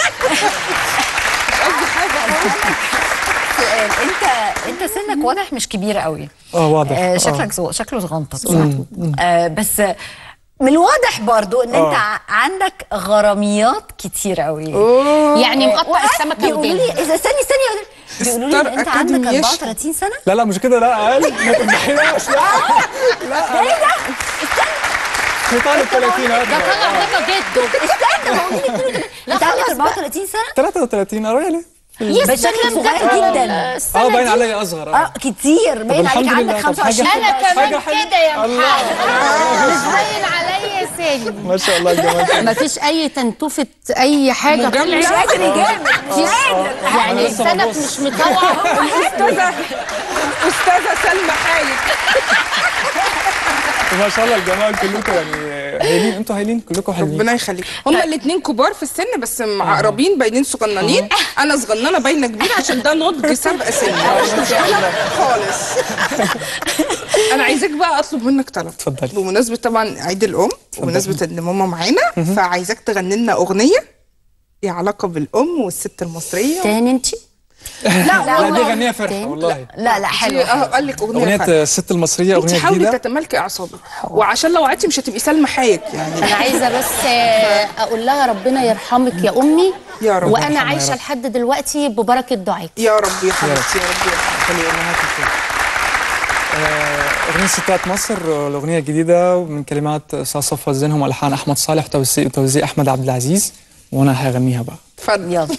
Speaker 1: سؤال انت انت سنك واضح مش كبير قوي
Speaker 19: اه واضح
Speaker 1: آه
Speaker 19: آه.
Speaker 1: شكلك زو... شكله صغنطه بصراحه آه بس من الواضح برضو ان انت
Speaker 19: آه.
Speaker 1: ع- عندك غراميات كتير قوي
Speaker 3: يعني مقطع
Speaker 1: وقت
Speaker 3: السمكه
Speaker 1: بيقولوا لي
Speaker 3: وديلها
Speaker 1: اذا استني استني بيقولوا لي
Speaker 4: ستار
Speaker 1: ان انت
Speaker 4: أكاديمي
Speaker 1: عندك
Speaker 4: يشهد.
Speaker 1: 34 سنه
Speaker 19: لا لا مش كده لا اقل ما تمدحيناش لا
Speaker 1: ده ايه ده؟
Speaker 19: شيطان الثلاثينات
Speaker 3: ده طلع بابا جده
Speaker 1: استنى هو مين اتنين
Speaker 3: لا
Speaker 1: انت عندك
Speaker 3: خلاص بقى.
Speaker 1: 34 سنه
Speaker 19: 33 اه يعني
Speaker 1: بس شكلك صغير جدا
Speaker 19: اه باين عليا اصغر
Speaker 1: اه
Speaker 19: اه
Speaker 1: كتير باين
Speaker 19: الحمد
Speaker 1: عليك
Speaker 19: لله.
Speaker 1: عندك
Speaker 19: طب حاجة
Speaker 1: 25
Speaker 3: انا
Speaker 19: حاجة
Speaker 3: كمان
Speaker 19: حلوة.
Speaker 3: كده يا
Speaker 19: الله.
Speaker 3: محمد مش باين عليا سن
Speaker 19: ما شاء الله الجمال
Speaker 3: مفيش اي تنتوفه اي حاجه
Speaker 4: مجمع.
Speaker 1: مش قادر يجامل مش قادر
Speaker 3: يعني
Speaker 19: لسه
Speaker 3: سنك
Speaker 19: ببص.
Speaker 3: مش مطوع
Speaker 4: استاذه استاذه سلمى خالد
Speaker 19: ما شاء الله الجمال كلكم يعني هايلين انتوا هايلين كلكم حلوين
Speaker 4: ربنا يخليك هما الاثنين كبار في السن بس معقربين باينين صغننين انا صغننه باينه كبيره عشان ده نضج سابقه سن مش مشكله خالص انا عايزاك بقى اطلب منك طلب
Speaker 19: اتفضلي.
Speaker 4: بمناسبه طبعا عيد الام وبمناسبه ان ماما معانا فعايزاك تغني لنا اغنيه ليها علاقه بالام والست المصريه
Speaker 3: تاني انت
Speaker 19: لا دي غنية فرحة والله
Speaker 1: لا لا
Speaker 4: دي- اه قال لك اغنيه
Speaker 19: أغنية
Speaker 4: فرح.
Speaker 19: الست المصرية
Speaker 4: انت
Speaker 19: أغنية
Speaker 4: حاولي
Speaker 19: جديدة
Speaker 4: تتمالكي اعصابك وعشان لو عدتي مش هتبقي سلمى حايك يعني
Speaker 3: انا عايزه بس آه، اقول لها ربنا يرحمك يا امي
Speaker 4: يا رب.
Speaker 3: وانا
Speaker 19: يرحمها يا
Speaker 3: عايشه
Speaker 19: رب.
Speaker 3: لحد دلوقتي ببركه دعائك
Speaker 4: يا رب يا حبيبتي يا رب يا رب.
Speaker 19: خلي أمهات الخير. آه، أغنية ستات مصر آه، الأغنية الجديدة من كلمات أستاذ صفوة الزينهم وألحان أحمد صالح وتوزيع وتوزيع أحمد عبد العزيز وأنا هغنيها بقى
Speaker 4: اتفضل
Speaker 1: يلا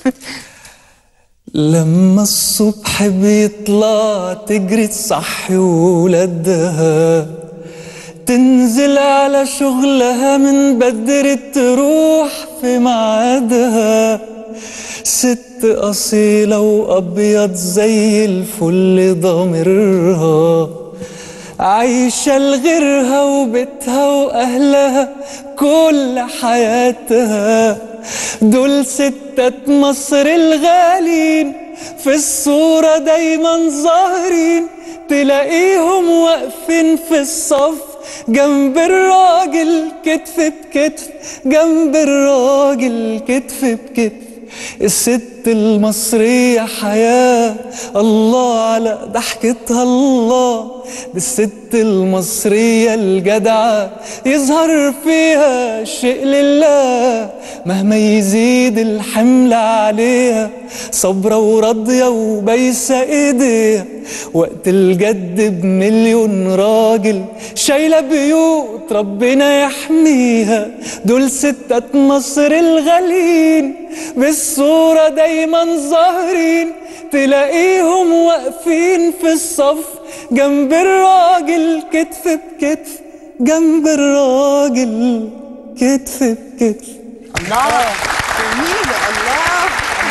Speaker 19: لما الصبح بيطلع تجري تصحي ولادها تنزل على شغلها من بدري تروح في ميعادها ست أصيلة وأبيض زي الفل ضميرها عايشة لغيرها وبيتها وأهلها كل حياتها دول ستات مصر الغالين في الصورة دايما ظاهرين تلاقيهم واقفين في الصف جنب الراجل كتف بكتف جنب الراجل كتف بكتف الست المصرية حياة الله على ضحكتها الله دي الست المصرية الجدعة يظهر فيها شيء لله مهما يزيد الحمل عليها صبرة وراضية وبايسة ايديها وقت الجد بمليون راجل شايلة بيوت ربنا يحميها دول ستات مصر الغالين بالصورة دايما ظاهرين تلاقيهم واقفين في الصف جنب الراجل كتف بكتف جنب الراجل كتف بكتف
Speaker 1: الله
Speaker 4: جميلة الله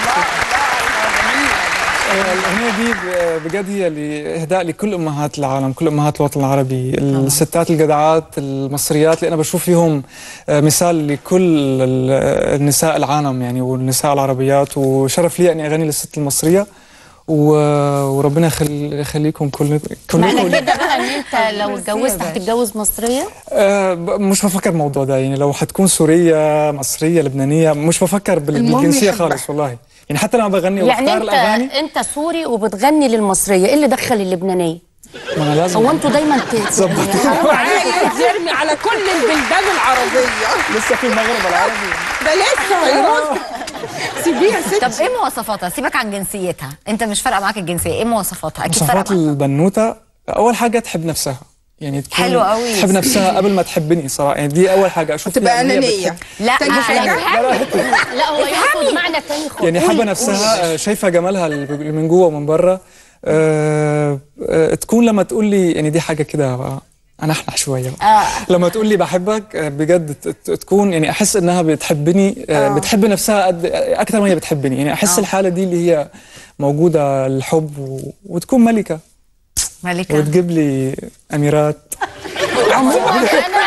Speaker 19: آه، الأغنية دي ب- بجد هي اللي إهداء لكل أمهات العالم كل أمهات الوطن العربي الستات الجدعات المصريات اللي أنا بشوف فيهم آه، مثال لكل ال- النساء العالم يعني والنساء العربيات وشرف لي أني أغني للست المصرية و- وربنا يخل- يخليكم كل
Speaker 3: معنى
Speaker 19: كلكم
Speaker 3: كده بقى ان انت لو اتجوزت هتتجوز مصريه
Speaker 19: آه، ب- مش بفكر بالموضوع ده يعني لو حتكون سورية مصرية لبنانية مش بفكر بال-
Speaker 3: المهم
Speaker 19: بالجنسية
Speaker 3: يحبها.
Speaker 19: خالص والله يعني حتى لما بغني
Speaker 3: يعني
Speaker 19: وبختار
Speaker 3: انت
Speaker 19: الأغاني
Speaker 3: انت سوري وبتغني للمصريه ايه اللي دخل اللبنانيه
Speaker 19: ما أنا لازم
Speaker 3: هو انتوا دايما ت- يعني حرام عليكم
Speaker 4: عايز يرمي على كل البلدان العربية
Speaker 19: لسه في المغرب العربي
Speaker 4: ده لسه هيرد سيبيها ست
Speaker 1: طب ايه مواصفاتها سيبك عن جنسيتها انت مش فارقه معاك الجنسيه ايه مواصفاتها اكيد فارقه
Speaker 19: مواصفات البنوتة أول حاجة تحب نفسها يعني تكون
Speaker 1: حلو قوي.
Speaker 19: تحب نفسها قبل ما تحبني صراحة يعني دي أول حاجة أشوف
Speaker 4: تبقى
Speaker 19: فيها إن هي
Speaker 4: أنانية.
Speaker 19: بتحب-
Speaker 1: لا
Speaker 4: تاني حاجة؟
Speaker 3: لا هو ياخد معنى تاني خالص
Speaker 19: يعني حابة
Speaker 3: قولي-
Speaker 19: نفسها آه، شايفة جمالها اللي من جوه ومن بره آه، آه، تكون لما تقول لي يعني دي حاجة كده بقى انحنح شويه
Speaker 1: آه.
Speaker 19: لما تقول لي بحبك آه، بجد ت- ت- تكون يعني احس انها بتحبني آه، بتحب نفسها قد اكتر ما هي بتحبني يعني احس
Speaker 1: آه.
Speaker 19: الحاله دي اللي هي موجوده الحب و... وتكون ملكه
Speaker 1: ملكه
Speaker 19: وتجيب لي اميرات
Speaker 3: عموما انا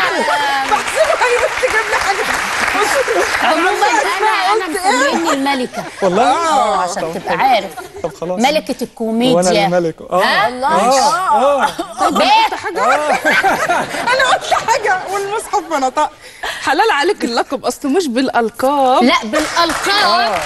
Speaker 3: عموما انا انا مسميني الملكه
Speaker 19: والله
Speaker 3: اه عشان تبقى عارف
Speaker 19: طب خلاص
Speaker 3: ملكه الكوميديا
Speaker 19: وانا اللي ملك اه
Speaker 3: ها؟
Speaker 1: الله
Speaker 19: اه اه
Speaker 3: طب
Speaker 4: حاجة أنا قلت حاجة والمصحف ما نطق حلال عليك اللقب أصله مش بالألقاب
Speaker 3: لا بالالقاب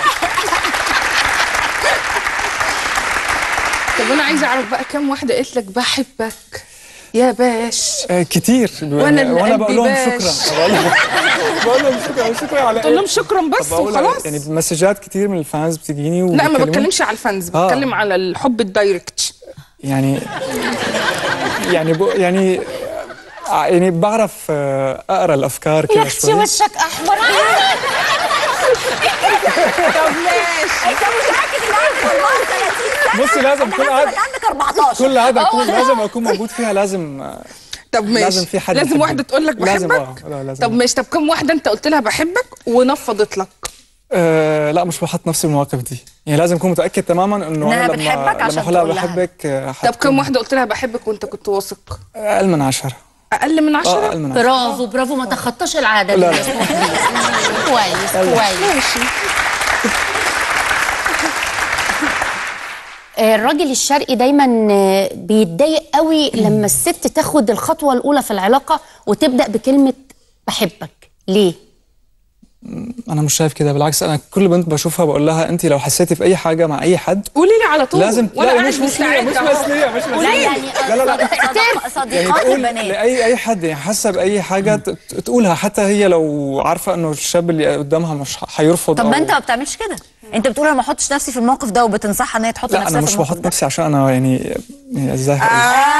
Speaker 4: طب أنا عايزة أعرف بقى كم واحدة قالت لك بحبك يا باش
Speaker 19: آه، كتير
Speaker 4: وأنا اللي
Speaker 19: وانا
Speaker 4: قلبي
Speaker 19: بقول لهم
Speaker 4: باش.
Speaker 19: شكرا بقول لهم- بقول لهم شكرا شكرا على
Speaker 4: تقول
Speaker 19: إيه؟
Speaker 4: لهم شكرا بس
Speaker 19: طب بقول
Speaker 4: وخلاص
Speaker 19: يعني مسجات كتير من الفانز بتجيني
Speaker 4: لا ما
Speaker 19: وبيكلموني.
Speaker 4: بتكلمش على الفانز
Speaker 19: آه.
Speaker 4: بتكلم على الحب الدايركت
Speaker 19: يعني يعني ب... يعني آه، يعني بعرف آه، اقرا الافكار
Speaker 3: يا
Speaker 19: كده
Speaker 3: اختي
Speaker 19: شوي
Speaker 3: وشك احمر
Speaker 4: طب ماشي
Speaker 1: انت متاكد ان عندك والله 30 سنه
Speaker 19: بصي لازم
Speaker 1: أنا
Speaker 19: كل
Speaker 1: حاسة
Speaker 19: عاد
Speaker 1: إنك عندك 14
Speaker 19: كل عاده اكون لازم اكون موجود فيها لازم آه،
Speaker 4: طب ماشي
Speaker 19: لازم في حد
Speaker 4: لازم
Speaker 19: يحبني.
Speaker 4: واحدة تقول لك
Speaker 19: لازم
Speaker 4: بحبك
Speaker 19: اه لا لازم
Speaker 4: طب ماشي طب كم واحدة أنت قلت لها بحبك ونفضت لك
Speaker 19: آه لا مش بحط نفسي المواقف دي يعني لازم اكون متاكد تماما انه
Speaker 1: إنها
Speaker 19: انا
Speaker 1: بتحبك
Speaker 19: لما
Speaker 1: عشان
Speaker 19: لما اقول لها
Speaker 1: تقول لها.
Speaker 19: بحبك آه،
Speaker 4: طب
Speaker 19: حتكون
Speaker 4: كم واحدة قلت لها بحبك وأنت كنت واثق
Speaker 19: اقل من عشرة
Speaker 4: أقل من
Speaker 19: اه
Speaker 4: عشرة
Speaker 19: اقل من عشرة
Speaker 3: برافو برافو ما تخطاش العاده دي
Speaker 19: لا، لا.
Speaker 3: كويس
Speaker 19: يلا.
Speaker 3: كويس
Speaker 4: ماشي
Speaker 3: آه، الراجل الشرقي دايما آه، بيتضايق قوي لما الست تاخد الخطوه الاولى في العلاقه وتبدا بكلمه بحبك ليه
Speaker 19: انا مش شايف كده بالعكس انا كل بنت بشوفها بقول لها انت لو حسيتي في اي حاجه مع اي حد
Speaker 4: قولي لي على طول
Speaker 19: لازم
Speaker 4: وأنا
Speaker 19: لا
Speaker 4: قاعد
Speaker 19: مش مسليه مش
Speaker 4: مستعدة أهو.
Speaker 19: مسليه مش
Speaker 4: قولي
Speaker 19: مسليه
Speaker 4: يعني
Speaker 19: لا لا لا
Speaker 1: صديقات
Speaker 19: يعني
Speaker 1: صديقات
Speaker 19: تقول
Speaker 1: البنات
Speaker 19: لاي اي حد يعني حاسه باي حاجه ت- ت- تقولها حتى هي لو عارفه انه الشاب اللي قدامها مش ح- هيرفض
Speaker 1: طب ما
Speaker 19: أو-
Speaker 1: انت ما بتعملش كده انت بتقول انا ما احطش نفسي في الموقف ده وبتنصحها ان هي تحط
Speaker 19: لا
Speaker 1: نفسها
Speaker 19: انا
Speaker 1: في
Speaker 19: مش
Speaker 1: الموقف
Speaker 19: بحط نفسي عشان انا يعني يعني ازاي هقول؟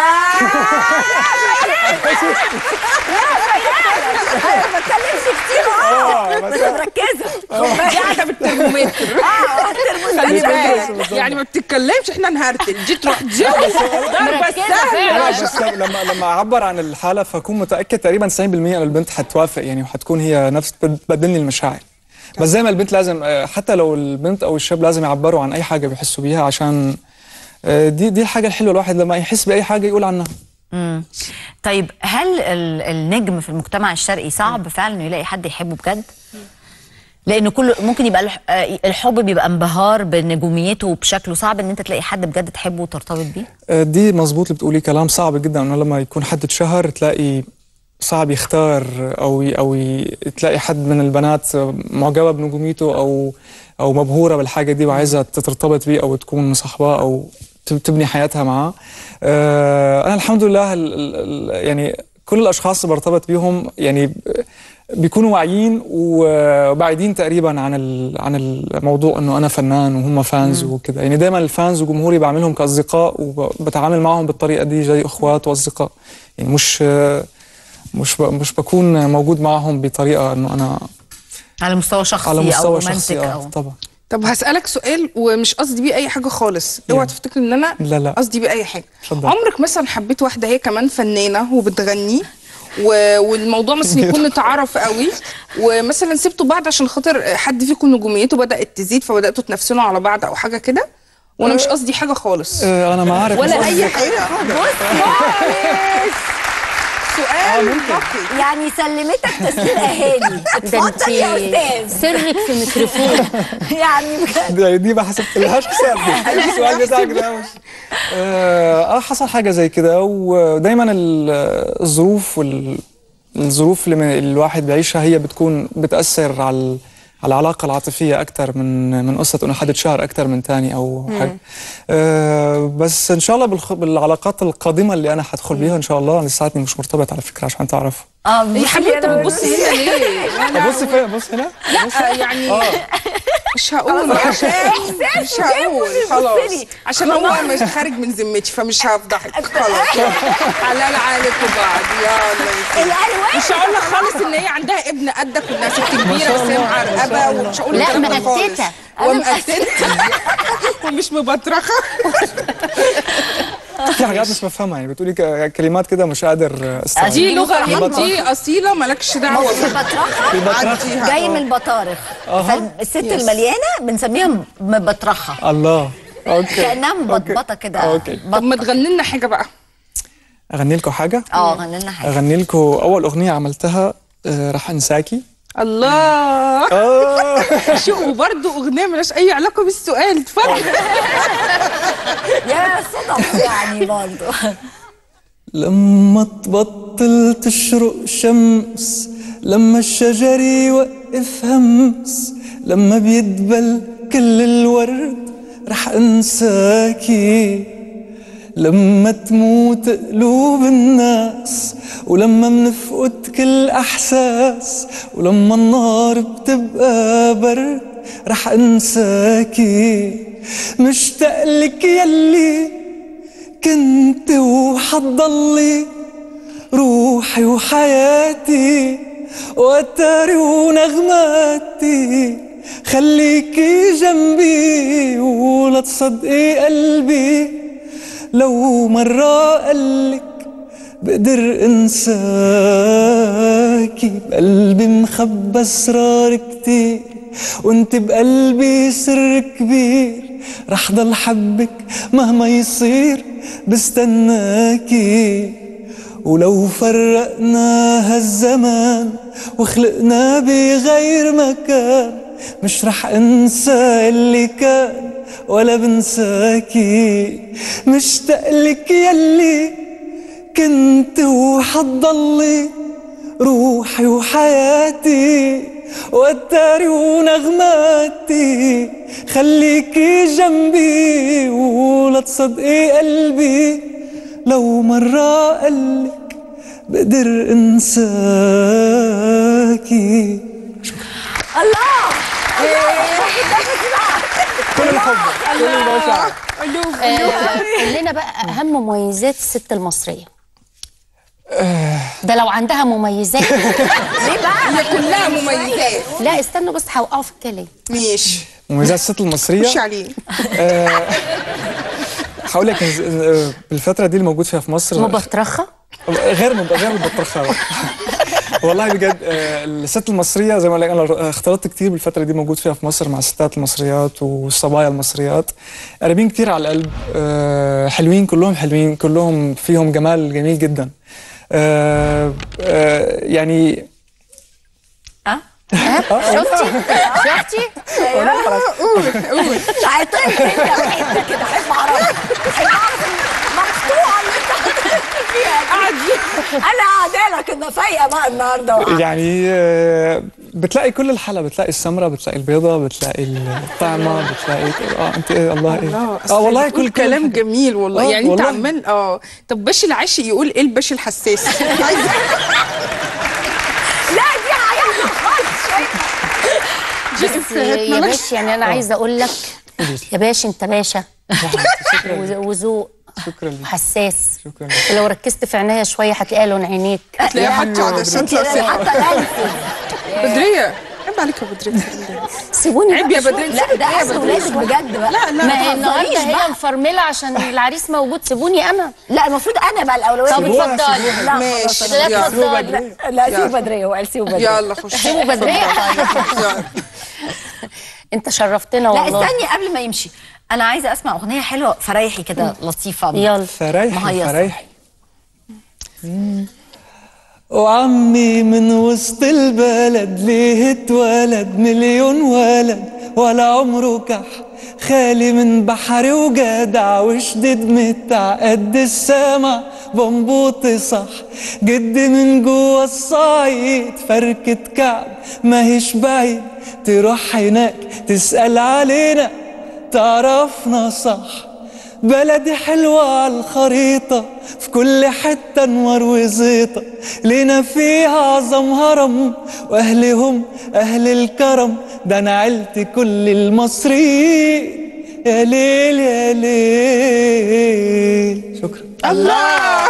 Speaker 1: انا ما بتكلمش كتير اه بس مركزه
Speaker 4: قاعده بالترمومتر
Speaker 1: اه
Speaker 4: خلي
Speaker 1: الترمومتر
Speaker 4: بالك يعني ما بتتكلمش احنا نهرتل جيت رحت جو ضربه
Speaker 1: مركزة
Speaker 4: سهله
Speaker 19: لا بس لما لما اعبر عن الحاله فاكون متاكد تقريبا 90% ان البنت هتوافق يعني وهتكون هي نفس بتبادلني المشاعر بس زي ما البنت لازم آه، حتى لو البنت او الشاب لازم يعبروا عن اي حاجه بيحسوا بيها عشان آه، دي دي الحاجه الحلوه الواحد لما يحس باي حاجه يقول عنها
Speaker 1: مم. طيب هل ال- النجم في المجتمع الشرقي صعب فعلا انه يلاقي حد يحبه بجد؟ لان كل ممكن يبقى الح- آه، الحب بيبقى انبهار بنجوميته وبشكله صعب ان انت تلاقي حد بجد تحبه وترتبط بيه
Speaker 19: آه، دي مظبوط اللي بتقولي كلام صعب جدا انه لما يكون حد اتشهر تلاقي صعب يختار او ي- او ي- تلاقي حد من البنات معجبه بنجوميته او او مبهوره بالحاجه دي وعايزه ترتبط بيه او تكون مصاحباه او ت- تبني حياتها معاه آه، انا الحمد لله ال- ال- ال- يعني كل الاشخاص اللي برتبط بيهم يعني ب- بيكونوا واعيين وبعيدين تقريبا عن ال- عن الموضوع انه انا فنان وهم فانز وكده يعني دايما الفانز وجمهوري بعملهم كاصدقاء وبتعامل معهم بالطريقه دي زي اخوات واصدقاء يعني مش مش ب- مش بكون موجود معهم بطريقه انه انا
Speaker 1: على مستوى شخصي
Speaker 19: على
Speaker 1: او
Speaker 19: مستوى
Speaker 1: رومانتك
Speaker 19: شخصي
Speaker 1: او
Speaker 19: آه طبعا
Speaker 4: طب هسألك سؤال ومش قصدي بيه أي حاجة خالص اوعى تفتكر إن أنا
Speaker 19: لا لا
Speaker 4: قصدي بيه أي حاجة
Speaker 19: اتفضل.
Speaker 4: عمرك مثلا حبيت واحدة هي كمان فنانة وبتغني و... والموضوع مثلا يكون اتعرف قوي ومثلا سبتوا بعض عشان خاطر حد فيكم نجوميته بدأت تزيد فبدأتوا تنافسوا على بعض أو حاجة كده وأنا مش قصدي حاجة خالص
Speaker 19: آه، انا ما عارف
Speaker 4: ولا
Speaker 19: بس
Speaker 4: أي
Speaker 19: قصدك-
Speaker 4: حاجة سؤال منطقي
Speaker 1: يعني سلمتك تسليم اهالي
Speaker 3: ده
Speaker 1: اتفضل يا
Speaker 3: انت
Speaker 1: استاذ
Speaker 3: سرك في ميكروفون
Speaker 1: يعني بجد
Speaker 19: دي, دي ما حسبتلهاش حساب دي السؤال بتاعك ده مش اه آه، حصل حاجه زي كده ودايما ال- الظروف وال الظروف اللي من- الواحد بيعيشها هي بتكون بتاثر على ال- على العلاقه العاطفيه اكثر من من قصه انه حد اتشهر اكثر من تاني او
Speaker 4: مم.
Speaker 19: حاجه آه بس ان شاء الله بالخ- بالعلاقات القادمه اللي انا هدخل بيها ان شاء الله لساتني مش مرتبط على فكره عشان تعرف
Speaker 1: اه
Speaker 4: يا حبيبي انت بتبص هنا ليه؟ لا،
Speaker 19: ابص فين ابص هنا
Speaker 4: لا يعني
Speaker 19: آه.
Speaker 4: مش هقول
Speaker 1: خلاص.
Speaker 4: عشان
Speaker 1: إحساس
Speaker 4: مش هقول
Speaker 1: وجايبه
Speaker 4: خلاص
Speaker 1: بصلي.
Speaker 4: عشان هو
Speaker 1: خلاص.
Speaker 4: مش خارج من ذمتي فمش هفضحك خلاص حلال عليكم بعض يلا
Speaker 1: الألوان
Speaker 4: مش هقول لك خالص ان هي عندها ابن قدك والناس ست كبيره بس هي معرقبه ومش هقول
Speaker 3: لا،
Speaker 4: الكلام ده خالص
Speaker 3: مقتتة.
Speaker 4: ومقتته ومش مبطرخه
Speaker 19: في حاجات مش بفهمها يعني بتقولي ك- كلمات كده مش قادر استوعب
Speaker 4: دي لغه
Speaker 19: بطرخ.
Speaker 4: دي اصيله مالكش دعوه
Speaker 1: في بطرخه
Speaker 19: في بطرخة.
Speaker 4: عديها.
Speaker 1: جاي من البطارخ
Speaker 19: أها.
Speaker 1: فالست
Speaker 4: يس.
Speaker 1: المليانه بنسميها مبطرخه
Speaker 19: الله اوكي
Speaker 1: كانها مبطبطه كده
Speaker 19: اوكي
Speaker 4: طب ما تغني لنا حاجه بقى
Speaker 19: اغني لكم حاجه
Speaker 1: اه غني لنا حاجه
Speaker 19: اغني لكم اول اغنيه عملتها آه، راح انساكي
Speaker 4: الله
Speaker 19: اه
Speaker 4: شو وبرضه اغنيه ملهاش اي علاقه بالسؤال اتفضل
Speaker 1: يا صدف يعني برضه
Speaker 19: لما تبطل تشرق شمس لما الشجر يوقف همس لما بيدبل كل الورد رح انساكي لما تموت قلوب الناس ولما منفقد كل احساس ولما النار بتبقى برد رح انساكي مشتاق لك يلي كنت وحتضلي روحي وحياتي وتاري ونغماتي خليكي جنبي ولا تصدقي قلبي لو مرة قلك بقدر انساكي بقلبي مخبى اسرار كتير وانت بقلبي سر كبير رح ضل حبك مهما يصير بستناكي ولو فرقنا هالزمان وخلقنا بغير مكان مش رح انسى اللي كان ولا بنساكي مشتاق لك يلي كنت وحتضلي روحي وحياتي
Speaker 20: وتاري ونغماتي خليكي جنبي ولا تصدقي قلبي لو مرة قلك بقدر انساكي
Speaker 1: الله
Speaker 20: كل الحب كل المشاعر
Speaker 3: قول لنا بقى اهم مميزات الست المصريه ده لو عندها مميزات
Speaker 4: ليه بقى؟ هي كلها مميزات
Speaker 3: لا استنوا بس هوقعوا في الكلام
Speaker 4: ماشي
Speaker 19: مميزات الست المصريه
Speaker 4: خش عليه
Speaker 19: آه، هقول لك إن- آه، بالفتره دي اللي موجود فيها في مصر
Speaker 3: مبطرخه
Speaker 19: غير مب... غير مبطرخه والله بجد آه، الست المصريه زي ما قال لك انا اختلطت كتير بالفتره دي موجود فيها في مصر مع الستات المصريات والصبايا المصريات قريبين كتير على القلب آه، حلوين كلهم حلوين كلهم فيهم جمال جميل جدا آه، آه، يعني
Speaker 3: شفتي شفتي
Speaker 19: والله خلاص.
Speaker 1: هيطير انت كده احب اعرف احب اعرف المقطوعه اللي انت فيها قاعد انا قاعده لك ان فايقه بقى النهارده
Speaker 19: يعني آه، بتلاقي كل الحلا بتلاقي السمرة بتلاقي البيضة بتلاقي الطعمة بتلاقي اه انت ايه الله ايه
Speaker 4: الله
Speaker 19: اه والله كل
Speaker 4: كلام جميل والله
Speaker 19: آه،
Speaker 4: يعني انت
Speaker 19: والله.
Speaker 4: عمال اه طب باش العاشق يقول ايه الباش الحساس
Speaker 1: لا دي عيالنا خالص
Speaker 3: بس يا باشا يعني انا عايزه اقول لك يا باشا انت باشا وز- وذوق
Speaker 19: شكرا لك
Speaker 3: وحساس
Speaker 19: شكرا
Speaker 3: ولو ركزت في عينيا شويه هتلاقيها لون عينيك
Speaker 4: هتلاقيها حاطه على الشنطه بدريه عيب عليك يا بدريه
Speaker 3: سيبوني
Speaker 4: عيب
Speaker 3: بقى
Speaker 4: يا
Speaker 3: شوية.
Speaker 4: بدريه
Speaker 3: لا ده
Speaker 4: عيب
Speaker 3: عايز
Speaker 4: يا
Speaker 3: ولادك
Speaker 4: بدرية.
Speaker 3: بجد بقى
Speaker 4: لا لا
Speaker 3: ما هي
Speaker 4: ما
Speaker 3: النهارده
Speaker 1: تهزريش
Speaker 3: هي
Speaker 1: بقى.
Speaker 3: مفرمله عشان العريس موجود سيبوني انا
Speaker 1: لا المفروض انا بقى الاولويه
Speaker 3: طب
Speaker 1: سيبوها،
Speaker 3: اتفضلي.
Speaker 1: سيبوها. لا
Speaker 4: ماشي.
Speaker 1: خلاص
Speaker 3: لا
Speaker 1: أنا-
Speaker 3: اتفضلي.
Speaker 1: لا لا سيبوا بدريه هو قال سيبوا بدريه
Speaker 4: يلا خش
Speaker 3: سيبوا بدريه
Speaker 4: يلا.
Speaker 3: انت شرفتنا
Speaker 1: لا
Speaker 3: والله
Speaker 1: استني قبل ما يمشي انا عايزه اسمع اغنيه حلوه فريحي كده لطيفه
Speaker 3: يلا
Speaker 19: فرايحي
Speaker 1: مهيصة.
Speaker 19: فرايحي وعمي من وسط البلد ليه اتولد مليون ولد ولا عمره كح خالي من بحري وجدع وشدد متع قد السما بنبوطي صح جدي من جوا الصعيد فركة كعب ماهيش بعيد تروح هناك تسأل علينا تعرفنا صح بلدي حلوة على الخريطة في كل حتة انوار وزيطة لينا فيها عظم هرم واهلهم اهل الكرم ده انا عيلتي كل المصريين يا ليل يا ليل شكرا
Speaker 4: الله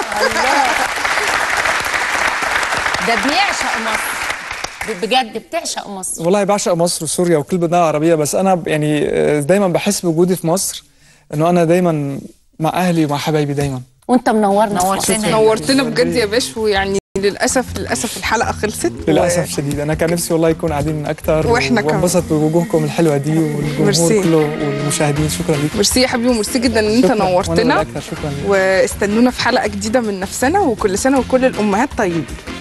Speaker 3: ده بيعشق مصر بجد بتعشق مصر
Speaker 19: والله بعشق مصر وسوريا وكل بلدان عربية بس أنا ب- يعني آه، دايما بحس بوجودي في مصر إنه أنا دايما مع أهلي ومع حبايبي دايما
Speaker 3: وانت منورنا في مصر.
Speaker 1: نورتنا
Speaker 4: نورتنا بجد يا باش ويعني للاسف للاسف الحلقه خلصت
Speaker 19: للأسف شديد أنا كان نفسي والله يكون قاعدين أكتر
Speaker 4: وإحنا كمان.
Speaker 19: وانبسط بوجوهكم الحلوة دي والجمهور
Speaker 4: ميرسي.
Speaker 19: كله والمشاهدين شكرا ليك
Speaker 4: ميرسي يا حبيبي وميرسي جدا ان انت
Speaker 19: شكراً. وأنا
Speaker 4: نورتنا
Speaker 19: بالأكثر شكرا ليك
Speaker 4: واستنونا في حلقه جديده من نفسنا وكل سنه وكل الامهات طيبين